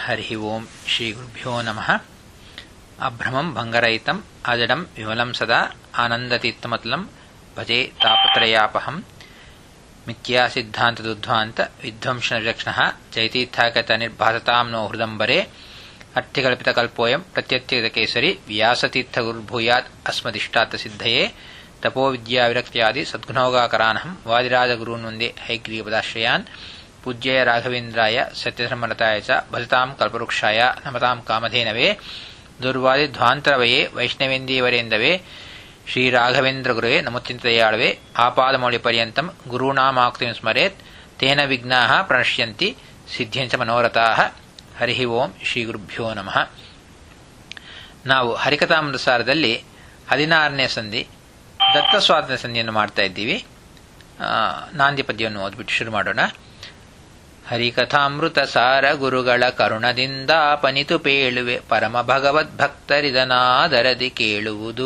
हरिः ओम् श्रीगुरुभ्यो नमः अभ्रमम् भङ्गरहितम् अजडम् विमलम् सदा आनन्दतीर्थमतुलम् भजे तापत्रयापहम् मिथ्यासिद्धान्तदुध्वान्त विध्वंसनिरक्षणः जयतीर्थागतनिर्भासताम् नो हृदम्बरे अर्थ्यकल्पितकल्पोऽयम् प्रत्यत्यकेसरि व्यासतीर्थगुरुर्भूयात् अस्मदिष्टार्थसिद्धये तपोविद्याविरक्त्यादि सद्गुणोगाकरानहम् वादिराजगुरून् वन्दे हैग्रीपदाश्रयान् पूज्याय राघवेन्द्राय सत्यधर्मरताय च भजताम् कल्पवृक्षाय नमताम् कामधेनवे दुर्वादिध्वान्तरवये वैष्णवेन्दीवरेन्दवे श्रीराघवेन्द्रगुरुवे नमोत्यन्तदयाळवे आपादमौलिपर्यन्तम् गुरूणामाक्तिं स्मरेत् तेन विघ्नाः प्रणश्यन्ति ಸಿದ್ಧಿಂಚ ಮನೋರಥಾಹ ಹರಿ ಓಂ ಶ್ರೀ ಗುರುಭ್ಯೋ ನಮಃ ನಾವು ಹರಿಕಥಾಮೃತಸಾರದಲ್ಲಿ ಹದಿನಾರನೇ ಸಂಧಿ ದತ್ತ ಸ್ವಾತಂತ್ರ್ಯ ಸಂಧಿಯನ್ನು ಮಾಡ್ತಾ ಇದ್ದೀವಿ ನಾಂದಿ ಪದ್ಯವನ್ನು ಓದ್ಬಿಟ್ಟು ಶುರು ಮಾಡೋಣ ಹರಿಕಥಾಮೃತ ಸಾರ ಗುರುಗಳ ಕರುಣದಿಂದ ಪನಿತು ಪೇಳುವೆ ಪರಮ ಭಗವದ್ಭಕ್ತರಿದನಾದರದಿ ಕೇಳುವುದು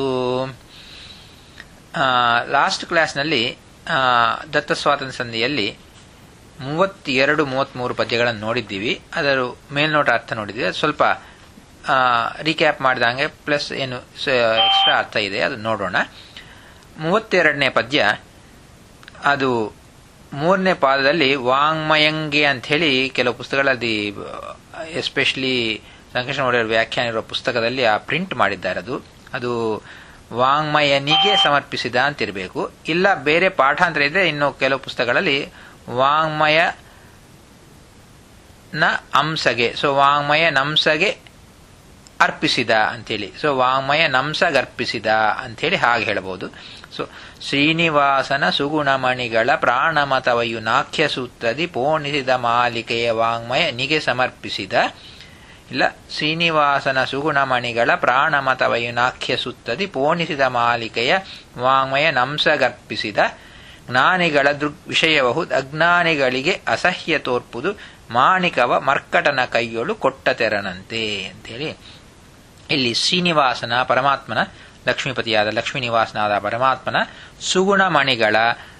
ಲಾಸ್ಟ್ ಕ್ಲಾಸ್ನಲ್ಲಿ ದತ್ತ ಸ್ವಾತಂತ್ರ್ಯ ಸಂಧಿಯಲ್ಲಿ ಮೂವತ್ತೆರಡು ಮೂವತ್ತ್ಮೂರು ಪದ್ಯಗಳನ್ನು ನೋಡಿದ್ದೀವಿ ಅದರ ಮೇಲ್ನೋಟ ಅರ್ಥ ನೋಡಿದ್ದೀವಿ ಅದು ಸ್ವಲ್ಪ ರೀಕ್ಯಾಪ್ ಮಾಡಿದಂಗೆ ಪ್ಲಸ್ ಏನು ಎಕ್ಸ್ಟ್ರಾ ಅರ್ಥ ಇದೆ ಅದು ನೋಡೋಣ ಮೂವತ್ತೆರಡನೇ ಪದ್ಯ ಅದು ಮೂರನೇ ಪಾದದಲ್ಲಿ ವಾಂಗ್ಮಯಂಗೆ ಅಂಥೇಳಿ ಕೆಲವು ಪುಸ್ತಕಗಳಲ್ಲಿ ಎಸ್ಪೆಷಲಿ ಸಂಕೇಶ ನೋಡಿರೋ ವ್ಯಾಖ್ಯಾನ ಇರುವ ಪುಸ್ತಕದಲ್ಲಿ ಆ ಪ್ರಿಂಟ್ ಮಾಡಿದ್ದಾರೆ ಅದು ಅದು ವಾಂಗ್ಮಯನಿಗೆ ಸಮರ್ಪಿಸಿದ ಅಂತಿರಬೇಕು ಇಲ್ಲ ಬೇರೆ ಪಾಠಾಂತರ ಇದ್ರೆ ಇನ್ನು ಕೆಲವು ಪುಸ್ತಕಗಳಲ್ಲಿ ವಾಂಗ್ಮಯ ನ ಅಂಸಗೆ ಸೊ ವಾಂಗ್ಮಯ ನಂಸಗೆ ಅರ್ಪಿಸಿದ ಅಂತೇಳಿ ಸೊ ವಾಂಗ್ಮಯ ನಂಸಗರ್ಪಿಸಿದ ಅಂಥೇಳಿ ಹಾಗೆ ಹೇಳಬಹುದು ಸೊ ಶ್ರೀನಿವಾಸನ ಸುಗುಣಮಣಿಗಳ ಪ್ರಾಣಮತವಯು ನಾಖ್ಯ ಸೂತ್ರದಿ ಪೋಣಿಸಿದ ಮಾಲಿಕೆಯ ವಾಂಗ್ಮಯ ನಿಗೆ ಸಮರ್ಪಿಸಿದ ಇಲ್ಲ ಶ್ರೀನಿವಾಸನ ಸುಗುಣಮಣಿಗಳ ಪ್ರಾಣಮತವಯು ನಾಖ್ಯ ಸುತ್ತದಿ ಪೋಣಿಸಿದ ಮಾಲಿಕೆಯ ವಾಂಗ್ಮಯ ನಂಸಗರ್ಪಿಸಿದ ಜ್ಞಾನಿಗಳ ದೃಗ್ ವಿಷಯಬಹು ಅಜ್ಞಾನಿಗಳಿಗೆ ಅಸಹ್ಯ ತೋರ್ಪುದು ಮಾಣಿಕವ ಮರ್ಕಟನ ಕೈಯೊಳು ಕೊಟ್ಟ ತೆರನಂತೆ ಅಂತೇಳಿ ಇಲ್ಲಿ ಶ್ರೀನಿವಾಸನ ಪರಮಾತ್ಮನ ಲಕ್ಷ್ಮೀಪತಿಯಾದ ಲಕ್ಷ್ಮೀ ನಿವಾಸನಾದ ಪರಮಾತ್ಮನ ಸುಗುಣ ಮಣಿಗಳ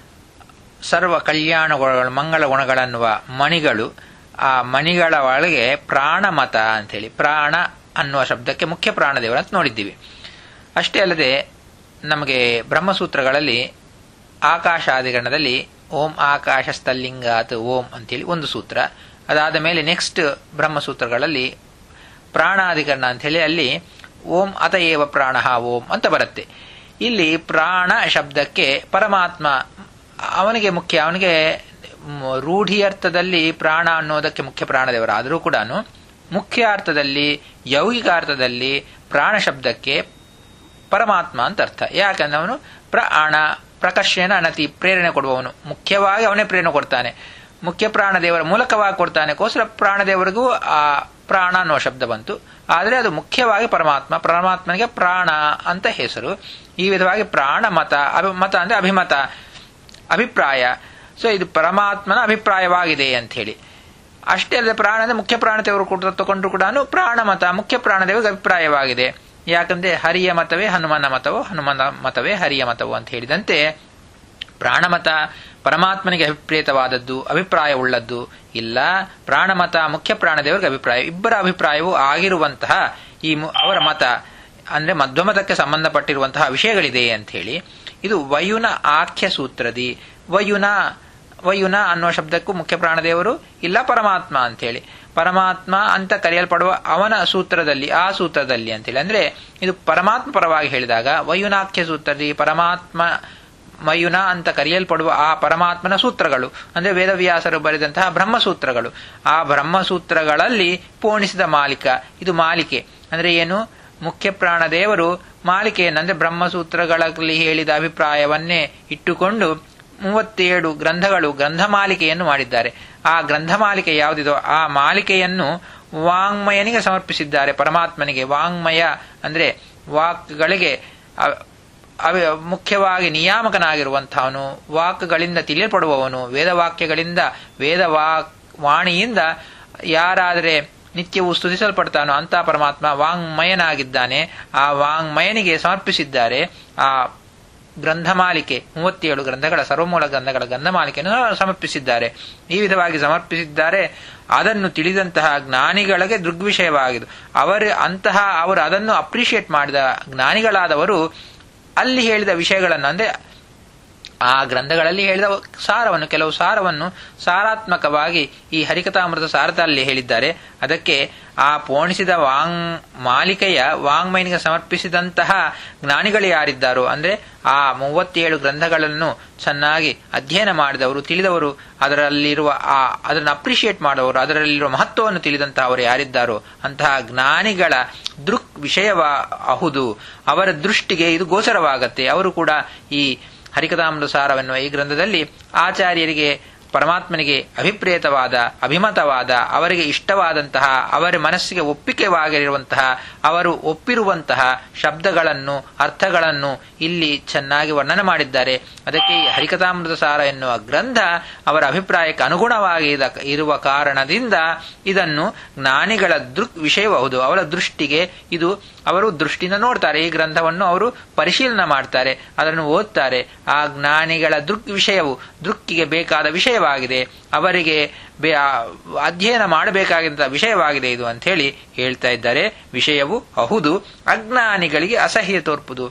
ಸರ್ವ ಕಲ್ಯಾಣ ಗುಣಗಳು ಮಂಗಳ ಗುಣಗಳನ್ನುವ ಮಣಿಗಳು ಆ ಮಣಿಗಳ ಒಳಗೆ ಪ್ರಾಣಮತ ಅಂಥೇಳಿ ಪ್ರಾಣ ಅನ್ನುವ ಶಬ್ದಕ್ಕೆ ಮುಖ್ಯ ಪ್ರಾಣದೇವರು ಅಂತ ನೋಡಿದ್ದೀವಿ ಅಷ್ಟೇ ಅಲ್ಲದೆ ನಮಗೆ ಬ್ರಹ್ಮಸೂತ್ರಗಳಲ್ಲಿ ಆಕಾಶಾದಿಗರಣದಲ್ಲಿ ಓಂ ಆಕಾಶ ಸ್ಥಲ್ಲಿಂಗಾತ್ ಓಂ ಅಂತೇಳಿ ಒಂದು ಸೂತ್ರ ಅದಾದ ಮೇಲೆ ನೆಕ್ಸ್ಟ್ ಬ್ರಹ್ಮಸೂತ್ರಗಳಲ್ಲಿ ಪ್ರಾಣಾಧಿಕರಣ ಅಂಥೇಳಿ ಅಲ್ಲಿ ಓಂ ಅತ ಏವ ಪ್ರಾಣ ಓಂ ಅಂತ ಬರುತ್ತೆ ಇಲ್ಲಿ ಪ್ರಾಣ ಶಬ್ದಕ್ಕೆ ಪರಮಾತ್ಮ ಅವನಿಗೆ ಮುಖ್ಯ ಅವನಿಗೆ ರೂಢಿ ಅರ್ಥದಲ್ಲಿ ಪ್ರಾಣ ಅನ್ನೋದಕ್ಕೆ ಮುಖ್ಯ ಪ್ರಾಣದೇವರಾದರೂ ಕೂಡ ಮುಖ್ಯ ಅರ್ಥದಲ್ಲಿ ಯೌಗಿಕ ಅರ್ಥದಲ್ಲಿ ಪ್ರಾಣ ಶಬ್ದಕ್ಕೆ ಪರಮಾತ್ಮ ಅಂತ ಅರ್ಥ ಯಾಕಂದ್ರೆ ಅವನು ಪ್ರಾಣ ಪ್ರಕರ್ಷೇನ ಅನತಿ ಪ್ರೇರಣೆ ಕೊಡುವವನು ಮುಖ್ಯವಾಗಿ ಅವನೇ ಪ್ರೇರಣೆ ಕೊಡ್ತಾನೆ ಮುಖ್ಯ ಪ್ರಾಣದೇವರ ಮೂಲಕವಾಗಿ ಕೊಡ್ತಾನೆ ಕೋಸ್ಕರ ಪ್ರಾಣದೇವರಿಗೂ ಆ ಪ್ರಾಣ ಅನ್ನೋ ಶಬ್ದ ಬಂತು ಆದರೆ ಅದು ಮುಖ್ಯವಾಗಿ ಪರಮಾತ್ಮ ಪರಮಾತ್ಮನಿಗೆ ಪ್ರಾಣ ಅಂತ ಹೆಸರು ಈ ವಿಧವಾಗಿ ಪ್ರಾಣ ಮತ ಅಭಿ ಮತ ಅಂದ್ರೆ ಅಭಿಮತ ಅಭಿಪ್ರಾಯ ಸೊ ಇದು ಪರಮಾತ್ಮನ ಅಭಿಪ್ರಾಯವಾಗಿದೆ ಅಂತ ಹೇಳಿ ಅಷ್ಟೇ ಅಲ್ಲದೆ ಪ್ರಾಣ ಅಂದ್ರೆ ಮುಖ್ಯ ಪ್ರಾಣದೇವರು ಕೂಡ ತಗೊಂಡ್ರು ಕೂಡ ಪ್ರಾಣ ಮತ ಮುಖ್ಯ ಪ್ರಾಣದೇವರಿಗೆ ಅಭಿಪ್ರಾಯವಾಗಿದೆ ಯಾಕಂದ್ರೆ ಹರಿಯ ಮತವೇ ಹನುಮನ ಮತವೋ ಹನುಮನ ಮತವೇ ಹರಿಯ ಮತವೋ ಅಂತ ಹೇಳಿದಂತೆ ಪ್ರಾಣಮತ ಪರಮಾತ್ಮನಿಗೆ ಅಭಿಪ್ರೇತವಾದದ್ದು ಅಭಿಪ್ರಾಯವುಳ್ಳದ್ದು ಇಲ್ಲ ಪ್ರಾಣಮತ ಮುಖ್ಯ ಪ್ರಾಣದೇವರಿಗೆ ಅಭಿಪ್ರಾಯ ಇಬ್ಬರ ಅಭಿಪ್ರಾಯವೂ ಆಗಿರುವಂತಹ ಈ ಅವರ ಮತ ಅಂದ್ರೆ ಮಧ್ವಮತಕ್ಕೆ ಸಂಬಂಧಪಟ್ಟಿರುವಂತಹ ವಿಷಯಗಳಿದೆ ಅಂತ ಹೇಳಿ ಇದು ವಯುನ ಆಖ್ಯ ಸೂತ್ರದಿ ವಯುನ ವಯುನ ಅನ್ನೋ ಶಬ್ದಕ್ಕೂ ಮುಖ್ಯ ಪ್ರಾಣದೇವರು ಇಲ್ಲ ಪರಮಾತ್ಮ ಅಂತೇಳಿ ಪರಮಾತ್ಮ ಅಂತ ಕರೆಯಲ್ಪಡುವ ಅವನ ಸೂತ್ರದಲ್ಲಿ ಆ ಸೂತ್ರದಲ್ಲಿ ಅಂತೇಳಿ ಅಂದ್ರೆ ಇದು ಪರಮಾತ್ಮ ಪರವಾಗಿ ಹೇಳಿದಾಗ ವಯುನಾಖ್ಯ ಸೂತ್ರದಿ ಪರಮಾತ್ಮ ಮಯುನ ಅಂತ ಕರೆಯಲ್ಪಡುವ ಆ ಪರಮಾತ್ಮನ ಸೂತ್ರಗಳು ಅಂದ್ರೆ ವೇದವ್ಯಾಸರು ಬರೆದಂತಹ ಬ್ರಹ್ಮಸೂತ್ರಗಳು ಆ ಬ್ರಹ್ಮಸೂತ್ರಗಳಲ್ಲಿ ಪೋಣಿಸಿದ ಮಾಲಿಕ ಇದು ಮಾಲಿಕೆ ಅಂದ್ರೆ ಏನು ಮುಖ್ಯ ಪ್ರಾಣದೇವರು ಮಾಲಿಕೆಯನ್ನು ಅಂದ್ರೆ ಬ್ರಹ್ಮಸೂತ್ರಗಳಲ್ಲಿ ಹೇಳಿದ ಅಭಿಪ್ರಾಯವನ್ನೇ ಇಟ್ಟುಕೊಂಡು ಮೂವತ್ತೇಳು ಗ್ರಂಥಗಳು ಗ್ರಂಥ ಮಾಲಿಕೆಯನ್ನು ಮಾಡಿದ್ದಾರೆ ಆ ಗ್ರಂಥ ಮಾಲಿಕೆ ಯಾವುದಿದೋ ಆ ಮಾಲಿಕೆಯನ್ನು ವಾಂಗ್ಮಯನಿಗೆ ಸಮರ್ಪಿಸಿದ್ದಾರೆ ಪರಮಾತ್ಮನಿಗೆ ವಾಂಗ್ಮಯ ಅಂದ್ರೆ ವಾಕ್ಗಳಿಗೆ ಮುಖ್ಯವಾಗಿ ನಿಯಾಮಕನಾಗಿರುವಂತಹವನು ವಾಕ್ಗಳಿಂದ ತಿಳಿಯಲ್ಪಡುವವನು ವೇದವಾಕ್ಯಗಳಿಂದ ವೇದವಾಕ್ ವಾಣಿಯಿಂದ ಯಾರಾದರೆ ನಿತ್ಯವೂ ಸ್ತುತಿಸಲ್ಪಡ್ತಾನೋ ಅಂತ ಪರಮಾತ್ಮ ವಾಂಗ್ಮಯನಾಗಿದ್ದಾನೆ ಆ ವಾಂಗ್ಮಯನಿಗೆ ಸಮರ್ಪಿಸಿದ್ದಾರೆ ಆ ಗ್ರಂಥಮಾಲಿಕೆ ಮೂವತ್ತೇಳು ಗ್ರಂಥಗಳ ಸರ್ವಮೂಲ ಗ್ರಂಥಗಳ ಗ್ರಂಥಮಾಲಿಕೆಯನ್ನು ಸಮರ್ಪಿಸಿದ್ದಾರೆ ಈ ವಿಧವಾಗಿ ಸಮರ್ಪಿಸಿದ್ದಾರೆ ಅದನ್ನು ತಿಳಿದಂತಹ ಜ್ಞಾನಿಗಳಿಗೆ ದೃಗ್ವಿಷಯವಾಗಿದೆ ಅವರು ಅಂತಹ ಅವರು ಅದನ್ನು ಅಪ್ರಿಷಿಯೇಟ್ ಮಾಡಿದ ಜ್ಞಾನಿಗಳಾದವರು ಅಲ್ಲಿ ಹೇಳಿದ ವಿಷಯಗಳನ್ನು ಅಂದ್ರೆ ಆ ಗ್ರಂಥಗಳಲ್ಲಿ ಹೇಳಿದ ಸಾರವನ್ನು ಕೆಲವು ಸಾರವನ್ನು ಸಾರಾತ್ಮಕವಾಗಿ ಈ ಹರಿಕಥಾಮೃತ ಸಾರದಲ್ಲಿ ಹೇಳಿದ್ದಾರೆ ಅದಕ್ಕೆ ಆ ಪೋಣಿಸಿದ ವಾಂಗ್ ಮಾಲಿಕೆಯ ವಾಂಗ್ಮೈನಿಗೆ ಸಮರ್ಪಿಸಿದಂತಹ ಜ್ಞಾನಿಗಳು ಯಾರಿದ್ದಾರೋ ಅಂದ್ರೆ ಆ ಮೂವತ್ತೇಳು ಗ್ರಂಥಗಳನ್ನು ಚೆನ್ನಾಗಿ ಅಧ್ಯಯನ ಮಾಡಿದವರು ತಿಳಿದವರು ಅದರಲ್ಲಿರುವ ಆ ಅದನ್ನು ಅಪ್ರಿಷಿಯೇಟ್ ಮಾಡುವವರು ಅದರಲ್ಲಿರುವ ಮಹತ್ವವನ್ನು ತಿಳಿದಂತಹ ಅವರು ಯಾರಿದ್ದಾರೋ ಅಂತಹ ಜ್ಞಾನಿಗಳ ದೃಕ್ ವಿಷಯವ ಅಹುದು ಅವರ ದೃಷ್ಟಿಗೆ ಇದು ಗೋಚರವಾಗತ್ತೆ ಅವರು ಕೂಡ ಈ ಹರಿಕಥಾಮೃತ ಸಾರವೆನ್ನುವ ಈ ಗ್ರಂಥದಲ್ಲಿ ಆಚಾರ್ಯರಿಗೆ ಪರಮಾತ್ಮನಿಗೆ ಅಭಿಪ್ರೇತವಾದ ಅಭಿಮತವಾದ ಅವರಿಗೆ ಇಷ್ಟವಾದಂತಹ ಅವರ ಮನಸ್ಸಿಗೆ ಒಪ್ಪಿಕೆವಾಗಿರುವಂತಹ ಅವರು ಒಪ್ಪಿರುವಂತಹ ಶಬ್ದಗಳನ್ನು ಅರ್ಥಗಳನ್ನು ಇಲ್ಲಿ ಚೆನ್ನಾಗಿ ವರ್ಣನೆ ಮಾಡಿದ್ದಾರೆ ಅದಕ್ಕೆ ಈ ಹರಿಕಥಾಮೃತ ಸಾರ ಎನ್ನುವ ಗ್ರಂಥ ಅವರ ಅಭಿಪ್ರಾಯಕ್ಕೆ ಅನುಗುಣವಾಗಿ ಇರುವ ಕಾರಣದಿಂದ ಇದನ್ನು ಜ್ಞಾನಿಗಳ ದೃಕ್ ವಿಷಯಬಹುದು ಅವರ ದೃಷ್ಟಿಗೆ ಇದು ಅವರು ದೃಷ್ಟಿಯಿಂದ ನೋಡ್ತಾರೆ ಈ ಗ್ರಂಥವನ್ನು ಅವರು ಪರಿಶೀಲನೆ ಮಾಡ್ತಾರೆ ಅದನ್ನು ಓದ್ತಾರೆ ಆ ಜ್ಞಾನಿಗಳ ದೃಕ್ ವಿಷಯವು ದೃಕ್ಕಿಗೆ ಬೇಕಾದ ವಿಷಯವಾಗಿದೆ ಅವರಿಗೆ ಅಧ್ಯಯನ ಮಾಡಬೇಕಾಗಿದ್ದ ವಿಷಯವಾಗಿದೆ ಇದು ಅಂತ ಹೇಳಿ ಹೇಳ್ತಾ ಇದ್ದಾರೆ ವಿಷಯವು ಅಹುದು ಅಜ್ಞಾನಿಗಳಿಗೆ ಅಸಹ್ಯ ತೋರ್ಪುದು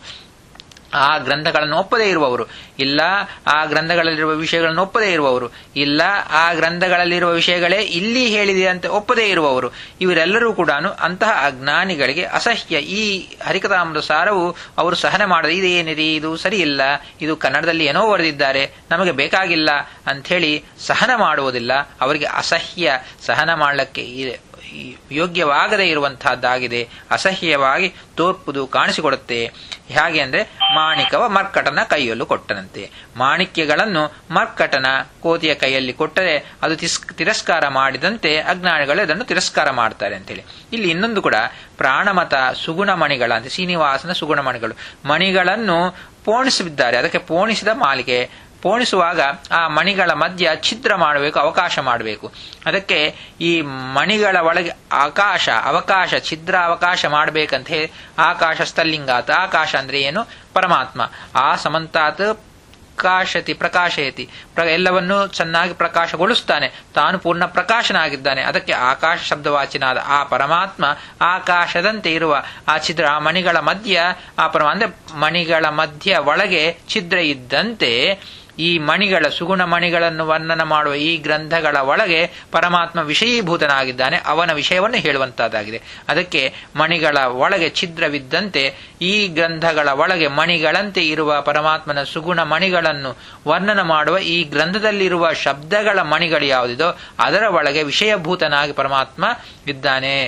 ಆ ಗ್ರಂಥಗಳನ್ನು ಒಪ್ಪದೇ ಇರುವವರು ಇಲ್ಲ ಆ ಗ್ರಂಥಗಳಲ್ಲಿರುವ ವಿಷಯಗಳನ್ನು ಒಪ್ಪದೇ ಇರುವವರು ಇಲ್ಲ ಆ ಗ್ರಂಥಗಳಲ್ಲಿರುವ ವಿಷಯಗಳೇ ಇಲ್ಲಿ ಹೇಳಿದೆ ಅಂತ ಒಪ್ಪದೇ ಇರುವವರು ಇವರೆಲ್ಲರೂ ಕೂಡ ಅಂತಹ ಅಜ್ಞಾನಿಗಳಿಗೆ ಅಸಹ್ಯ ಈ ಹರಿಕಥಾಮೃತ ಸಾರವು ಅವರು ಸಹನೆ ಮಾಡದೆ ಇದು ಏನಿದೆ ಇದು ಸರಿ ಇಲ್ಲ ಇದು ಕನ್ನಡದಲ್ಲಿ ಏನೋ ಬರೆದಿದ್ದಾರೆ ನಮಗೆ ಬೇಕಾಗಿಲ್ಲ ಅಂಥೇಳಿ ಸಹನ ಮಾಡುವುದಿಲ್ಲ ಅವರಿಗೆ ಅಸಹ್ಯ ಸಹನ ಮಾಡಲಿಕ್ಕೆ ಯೋಗ್ಯವಾಗದೇ ಇರುವಂತಹದ್ದಾಗಿದೆ ಅಸಹ್ಯವಾಗಿ ತೋರ್ಪುದು ಕಾಣಿಸಿಕೊಡುತ್ತೆ ಹೇಗೆ ಅಂದ್ರೆ ಮಾಣಿಕವ ಮರ್ಕಟನ ಕೈಯಲ್ಲೂ ಕೊಟ್ಟನಂತೆ ಮಾಣಿಕ್ಯಗಳನ್ನು ಮರ್ಕಟನ ಕೋತಿಯ ಕೈಯಲ್ಲಿ ಕೊಟ್ಟರೆ ಅದು ತಿರಸ್ಕಾರ ಮಾಡಿದಂತೆ ಅಜ್ಞಾನಿಗಳು ಅದನ್ನು ತಿರಸ್ಕಾರ ಮಾಡ್ತಾರೆ ಅಂತೇಳಿ ಇಲ್ಲಿ ಇನ್ನೊಂದು ಕೂಡ ಪ್ರಾಣಮತ ಸುಗುಣ ಮಣಿಗಳ ಅಂತ ಶ್ರೀನಿವಾಸನ ಸುಗುಣ ಮಣಿಗಳು ಮಣಿಗಳನ್ನು ಪೋಣಿಸಿದ್ದಾರೆ ಅದಕ್ಕೆ ಪೋಣಿಸಿದ ಮಾಲಿಕೆ ಪೋಣಿಸುವಾಗ ಆ ಮಣಿಗಳ ಮಧ್ಯ ಛಿದ್ರ ಮಾಡಬೇಕು ಅವಕಾಶ ಮಾಡಬೇಕು ಅದಕ್ಕೆ ಈ ಮಣಿಗಳ ಒಳಗೆ ಆಕಾಶ ಅವಕಾಶ ಛಿದ್ರ ಅವಕಾಶ ಮಾಡಬೇಕಂತ ಹೇಳಿ ಆಕಾಶ ಸ್ಥಲಿಂಗಾತ ಆಕಾಶ ಅಂದ್ರೆ ಏನು ಪರಮಾತ್ಮ ಆ ಸಮಂತಾತ್ ಪ್ರಕಾಶತಿ ಪ್ರಕಾಶಯತಿ ಎಲ್ಲವನ್ನೂ ಚೆನ್ನಾಗಿ ಪ್ರಕಾಶಗೊಳಿಸ್ತಾನೆ ತಾನು ಪೂರ್ಣ ಪ್ರಕಾಶನಾಗಿದ್ದಾನೆ ಅದಕ್ಕೆ ಆಕಾಶ ಶಬ್ದವಾಚಿನಾದ ಆ ಪರಮಾತ್ಮ ಆಕಾಶದಂತೆ ಇರುವ ಆ ಛಿದ್ರ ಆ ಮಣಿಗಳ ಮಧ್ಯ ಆ ಪರಮ ಅಂದ್ರೆ ಮಣಿಗಳ ಮಧ್ಯ ಒಳಗೆ ಛಿದ್ರ ಇದ್ದಂತೆ ಈ ಮಣಿಗಳ ಸುಗುಣ ಮಣಿಗಳನ್ನು ವರ್ಣನ ಮಾಡುವ ಈ ಗ್ರಂಥಗಳ ಒಳಗೆ ಪರಮಾತ್ಮ ವಿಷಯೀಭೂತನಾಗಿದ್ದಾನೆ ಅವನ ವಿಷಯವನ್ನು ಹೇಳುವಂತಹದ್ದಾಗಿದೆ ಅದಕ್ಕೆ ಮಣಿಗಳ ಒಳಗೆ ಛಿದ್ರವಿದ್ದಂತೆ ಈ ಗ್ರಂಥಗಳ ಒಳಗೆ ಮಣಿಗಳಂತೆ ಇರುವ ಪರಮಾತ್ಮನ ಸುಗುಣ ಮಣಿಗಳನ್ನು ವರ್ಣನ ಮಾಡುವ ಈ ಗ್ರಂಥದಲ್ಲಿರುವ ಶಬ್ದಗಳ ಮಣಿಗಳು ಯಾವುದಿದೋ ಅದರ ಒಳಗೆ ವಿಷಯಭೂತನಾಗಿ ಪರಮಾತ್ಮ ಇದ್ದಾನೆ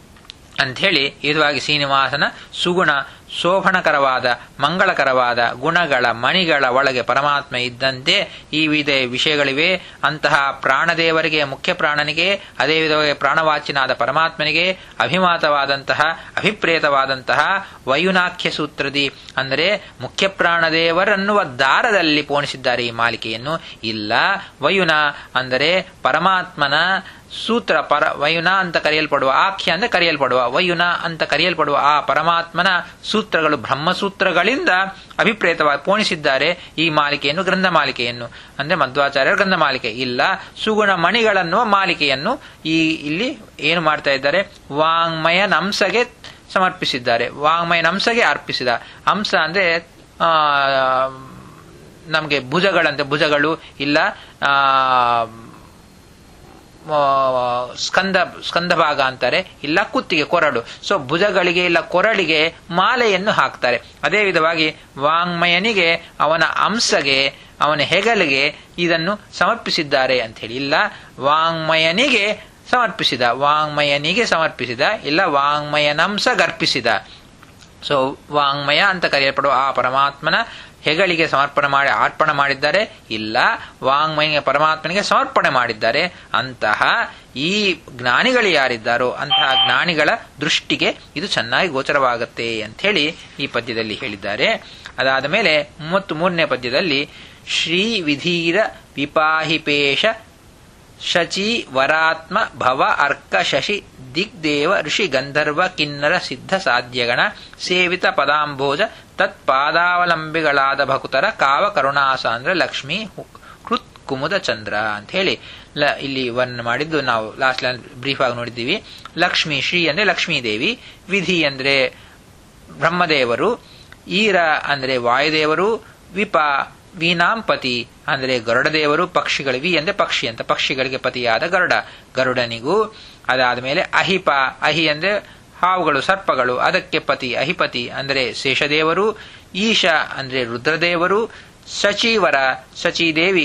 ಅಂಥೇಳಿ ಇದುವಾಗಿ ಶ್ರೀನಿವಾಸನ ಸುಗುಣ ಶೋಭಣಕರವಾದ ಮಂಗಳಕರವಾದ ಗುಣಗಳ ಮಣಿಗಳ ಒಳಗೆ ಪರಮಾತ್ಮ ಇದ್ದಂತೆ ಈ ವಿಧ ವಿಷಯಗಳಿವೆ ಅಂತಹ ಪ್ರಾಣದೇವರಿಗೆ ಮುಖ್ಯ ಪ್ರಾಣನಿಗೆ ಅದೇ ವಿಧವಾಗಿ ಪ್ರಾಣವಾಚಿನಾದ ಪರಮಾತ್ಮನಿಗೆ ಅಭಿಮಾತವಾದಂತಹ ಅಭಿಪ್ರೇತವಾದಂತಹ ವಯುನಾಖ್ಯ ಸೂತ್ರದಿ ಅಂದರೆ ಮುಖ್ಯ ಪ್ರಾಣದೇವರನ್ನುವ ದಾರದಲ್ಲಿ ಪೋಣಿಸಿದ್ದಾರೆ ಈ ಮಾಲಿಕೆಯನ್ನು ಇಲ್ಲ ವಯುನ ಅಂದರೆ ಪರಮಾತ್ಮನ ಸೂತ್ರ ಪರ ವಯುನ ಅಂತ ಕರೆಯಲ್ಪಡುವ ಆಖ್ಯ ಅಂದ್ರೆ ಕರೆಯಲ್ಪಡುವ ವಯುನ ಅಂತ ಕರೆಯಲ್ಪಡುವ ಆ ಪರಮಾತ್ಮನ ಸೂತ್ರಗಳು ಬ್ರಹ್ಮಸೂತ್ರಗಳಿಂದ ಅಭಿಪ್ರೇತವಾಗಿ ಪೋಣಿಸಿದ್ದಾರೆ ಈ ಮಾಲಿಕೆಯನ್ನು ಗ್ರಂಥ ಮಾಲಿಕೆಯನ್ನು ಅಂದ್ರೆ ಮಧ್ವಾಚಾರ್ಯರ ಗ್ರಂಥ ಮಾಲಿಕೆ ಇಲ್ಲ ಸುಗುಣ ಮಣಿಗಳನ್ನುವ ಮಾಲಿಕೆಯನ್ನು ಈ ಇಲ್ಲಿ ಏನು ಮಾಡ್ತಾ ಇದ್ದಾರೆ ವಾಂಗ್ಮಯ ನಂಸಗೆ ಸಮರ್ಪಿಸಿದ್ದಾರೆ ವಾಂಗ್ಮಯ ನಂಸಗೆ ಅರ್ಪಿಸಿದ ಅಂಶ ಅಂದ್ರೆ ಆ ನಮಗೆ ಭುಜಗಳಂತೆ ಭುಜಗಳು ಇಲ್ಲ ಆ ಸ್ಕಂದ ಸ್ಕಂದ ಭಾಗ ಅಂತಾರೆ ಇಲ್ಲ ಕುತ್ತಿಗೆ ಕೊರಡು ಸೊ ಭುಜಗಳಿಗೆ ಇಲ್ಲ ಕೊರಳಿಗೆ ಮಾಲೆಯನ್ನು ಹಾಕ್ತಾರೆ ಅದೇ ವಿಧವಾಗಿ ವಾಂಗ್ಮಯನಿಗೆ ಅವನ ಅಂಶಗೆ ಅವನ ಹೆಗಲಿಗೆ ಇದನ್ನು ಸಮರ್ಪಿಸಿದ್ದಾರೆ ಅಂತ ಹೇಳಿ ಇಲ್ಲ ವಾಂಗ್ಮಯನಿಗೆ ಸಮರ್ಪಿಸಿದ ವಾಂಗ್ಮಯನಿಗೆ ಸಮರ್ಪಿಸಿದ ಇಲ್ಲ ವಾಂಗ್ಮಯನಂಶ ಗರ್ಪಿಸಿದ ಸೊ ವಾಂಗ್ಮಯ ಅಂತ ಕರೆಯಲ್ಪಡುವ ಆ ಪರಮಾತ್ಮನ ಹೆಗಳಿಗೆ ಸಮರ್ಪಣೆ ಮಾಡಿ ಅರ್ಪಣೆ ಮಾಡಿದ್ದಾರೆ ಇಲ್ಲ ವಾಂಗ್ಮಯ ಪರಮಾತ್ಮನಿಗೆ ಸಮರ್ಪಣೆ ಮಾಡಿದ್ದಾರೆ ಅಂತಹ ಈ ಜ್ಞಾನಿಗಳು ಯಾರಿದ್ದಾರೋ ಅಂತಹ ಜ್ಞಾನಿಗಳ ದೃಷ್ಟಿಗೆ ಇದು ಚೆನ್ನಾಗಿ ಗೋಚರವಾಗುತ್ತೆ ಅಂತ ಹೇಳಿ ಈ ಪದ್ಯದಲ್ಲಿ ಹೇಳಿದ್ದಾರೆ ಅದಾದ ಮೇಲೆ ಮೂವತ್ತ್ ಮೂರನೇ ಪದ್ಯದಲ್ಲಿ ಶ್ರೀ ವಿಧೀರ ವಿಪಾಹಿಪೇಶ ಶಚಿ ವರಾತ್ಮ ಭವ ಅರ್ಕ ಶಶಿ ದಿಗ್ದೇವ ಋಷಿ ಗಂಧರ್ವ ಕಿನ್ನರ ಸಿದ್ಧ ಸಾಧ್ಯಗಣ ಸೇವಿತ ಪದಾಂಬೋಜ ತತ್ ಪಾದಾವಲಂಬಿಗಳಾದ ಭಕ್ತರ ಕಾವ ಕರುಣಾಸ ಅಂದ್ರೆ ಲಕ್ಷ್ಮಿ ಕೃತ್ ಕುಮುದ ಚಂದ್ರ ಅಂತ ಹೇಳಿ ಲ ಇಲ್ಲಿ ವರ್ಣ ಮಾಡಿದ್ದು ನಾವು ಲಾಸ್ಟ್ ಬ್ರೀಫ್ ಆಗಿ ನೋಡಿದ್ದೀವಿ ಲಕ್ಷ್ಮಿ ಶ್ರೀ ಅಂದ್ರೆ ಲಕ್ಷ್ಮೀ ದೇವಿ ವಿಧಿ ಅಂದ್ರೆ ಬ್ರಹ್ಮದೇವರು ಈರ ಅಂದ್ರೆ ವಾಯುದೇವರು ವಿಪ ವೀನಾಂಪತಿ ಅಂದ್ರೆ ಗರುಡದೇವರು ಪಕ್ಷಿಗಳು ವಿ ಅಂದ್ರೆ ಪಕ್ಷಿ ಅಂತ ಪಕ್ಷಿಗಳಿಗೆ ಪತಿಯಾದ ಗರುಡ ಗರುಡನಿಗೂ ಅದಾದ ಮೇಲೆ ಅಹಿಪ ಅಹಿ ಅಂದ್ರೆ ಹಾವುಗಳು ಸರ್ಪಗಳು ಅದಕ್ಕೆ ಪತಿ ಅಹಿಪತಿ ಅಂದ್ರೆ ಶೇಷದೇವರು ಈಶ ಅಂದ್ರೆ ರುದ್ರದೇವರು ಸಚೀವರ ಸಚೀದೇವಿ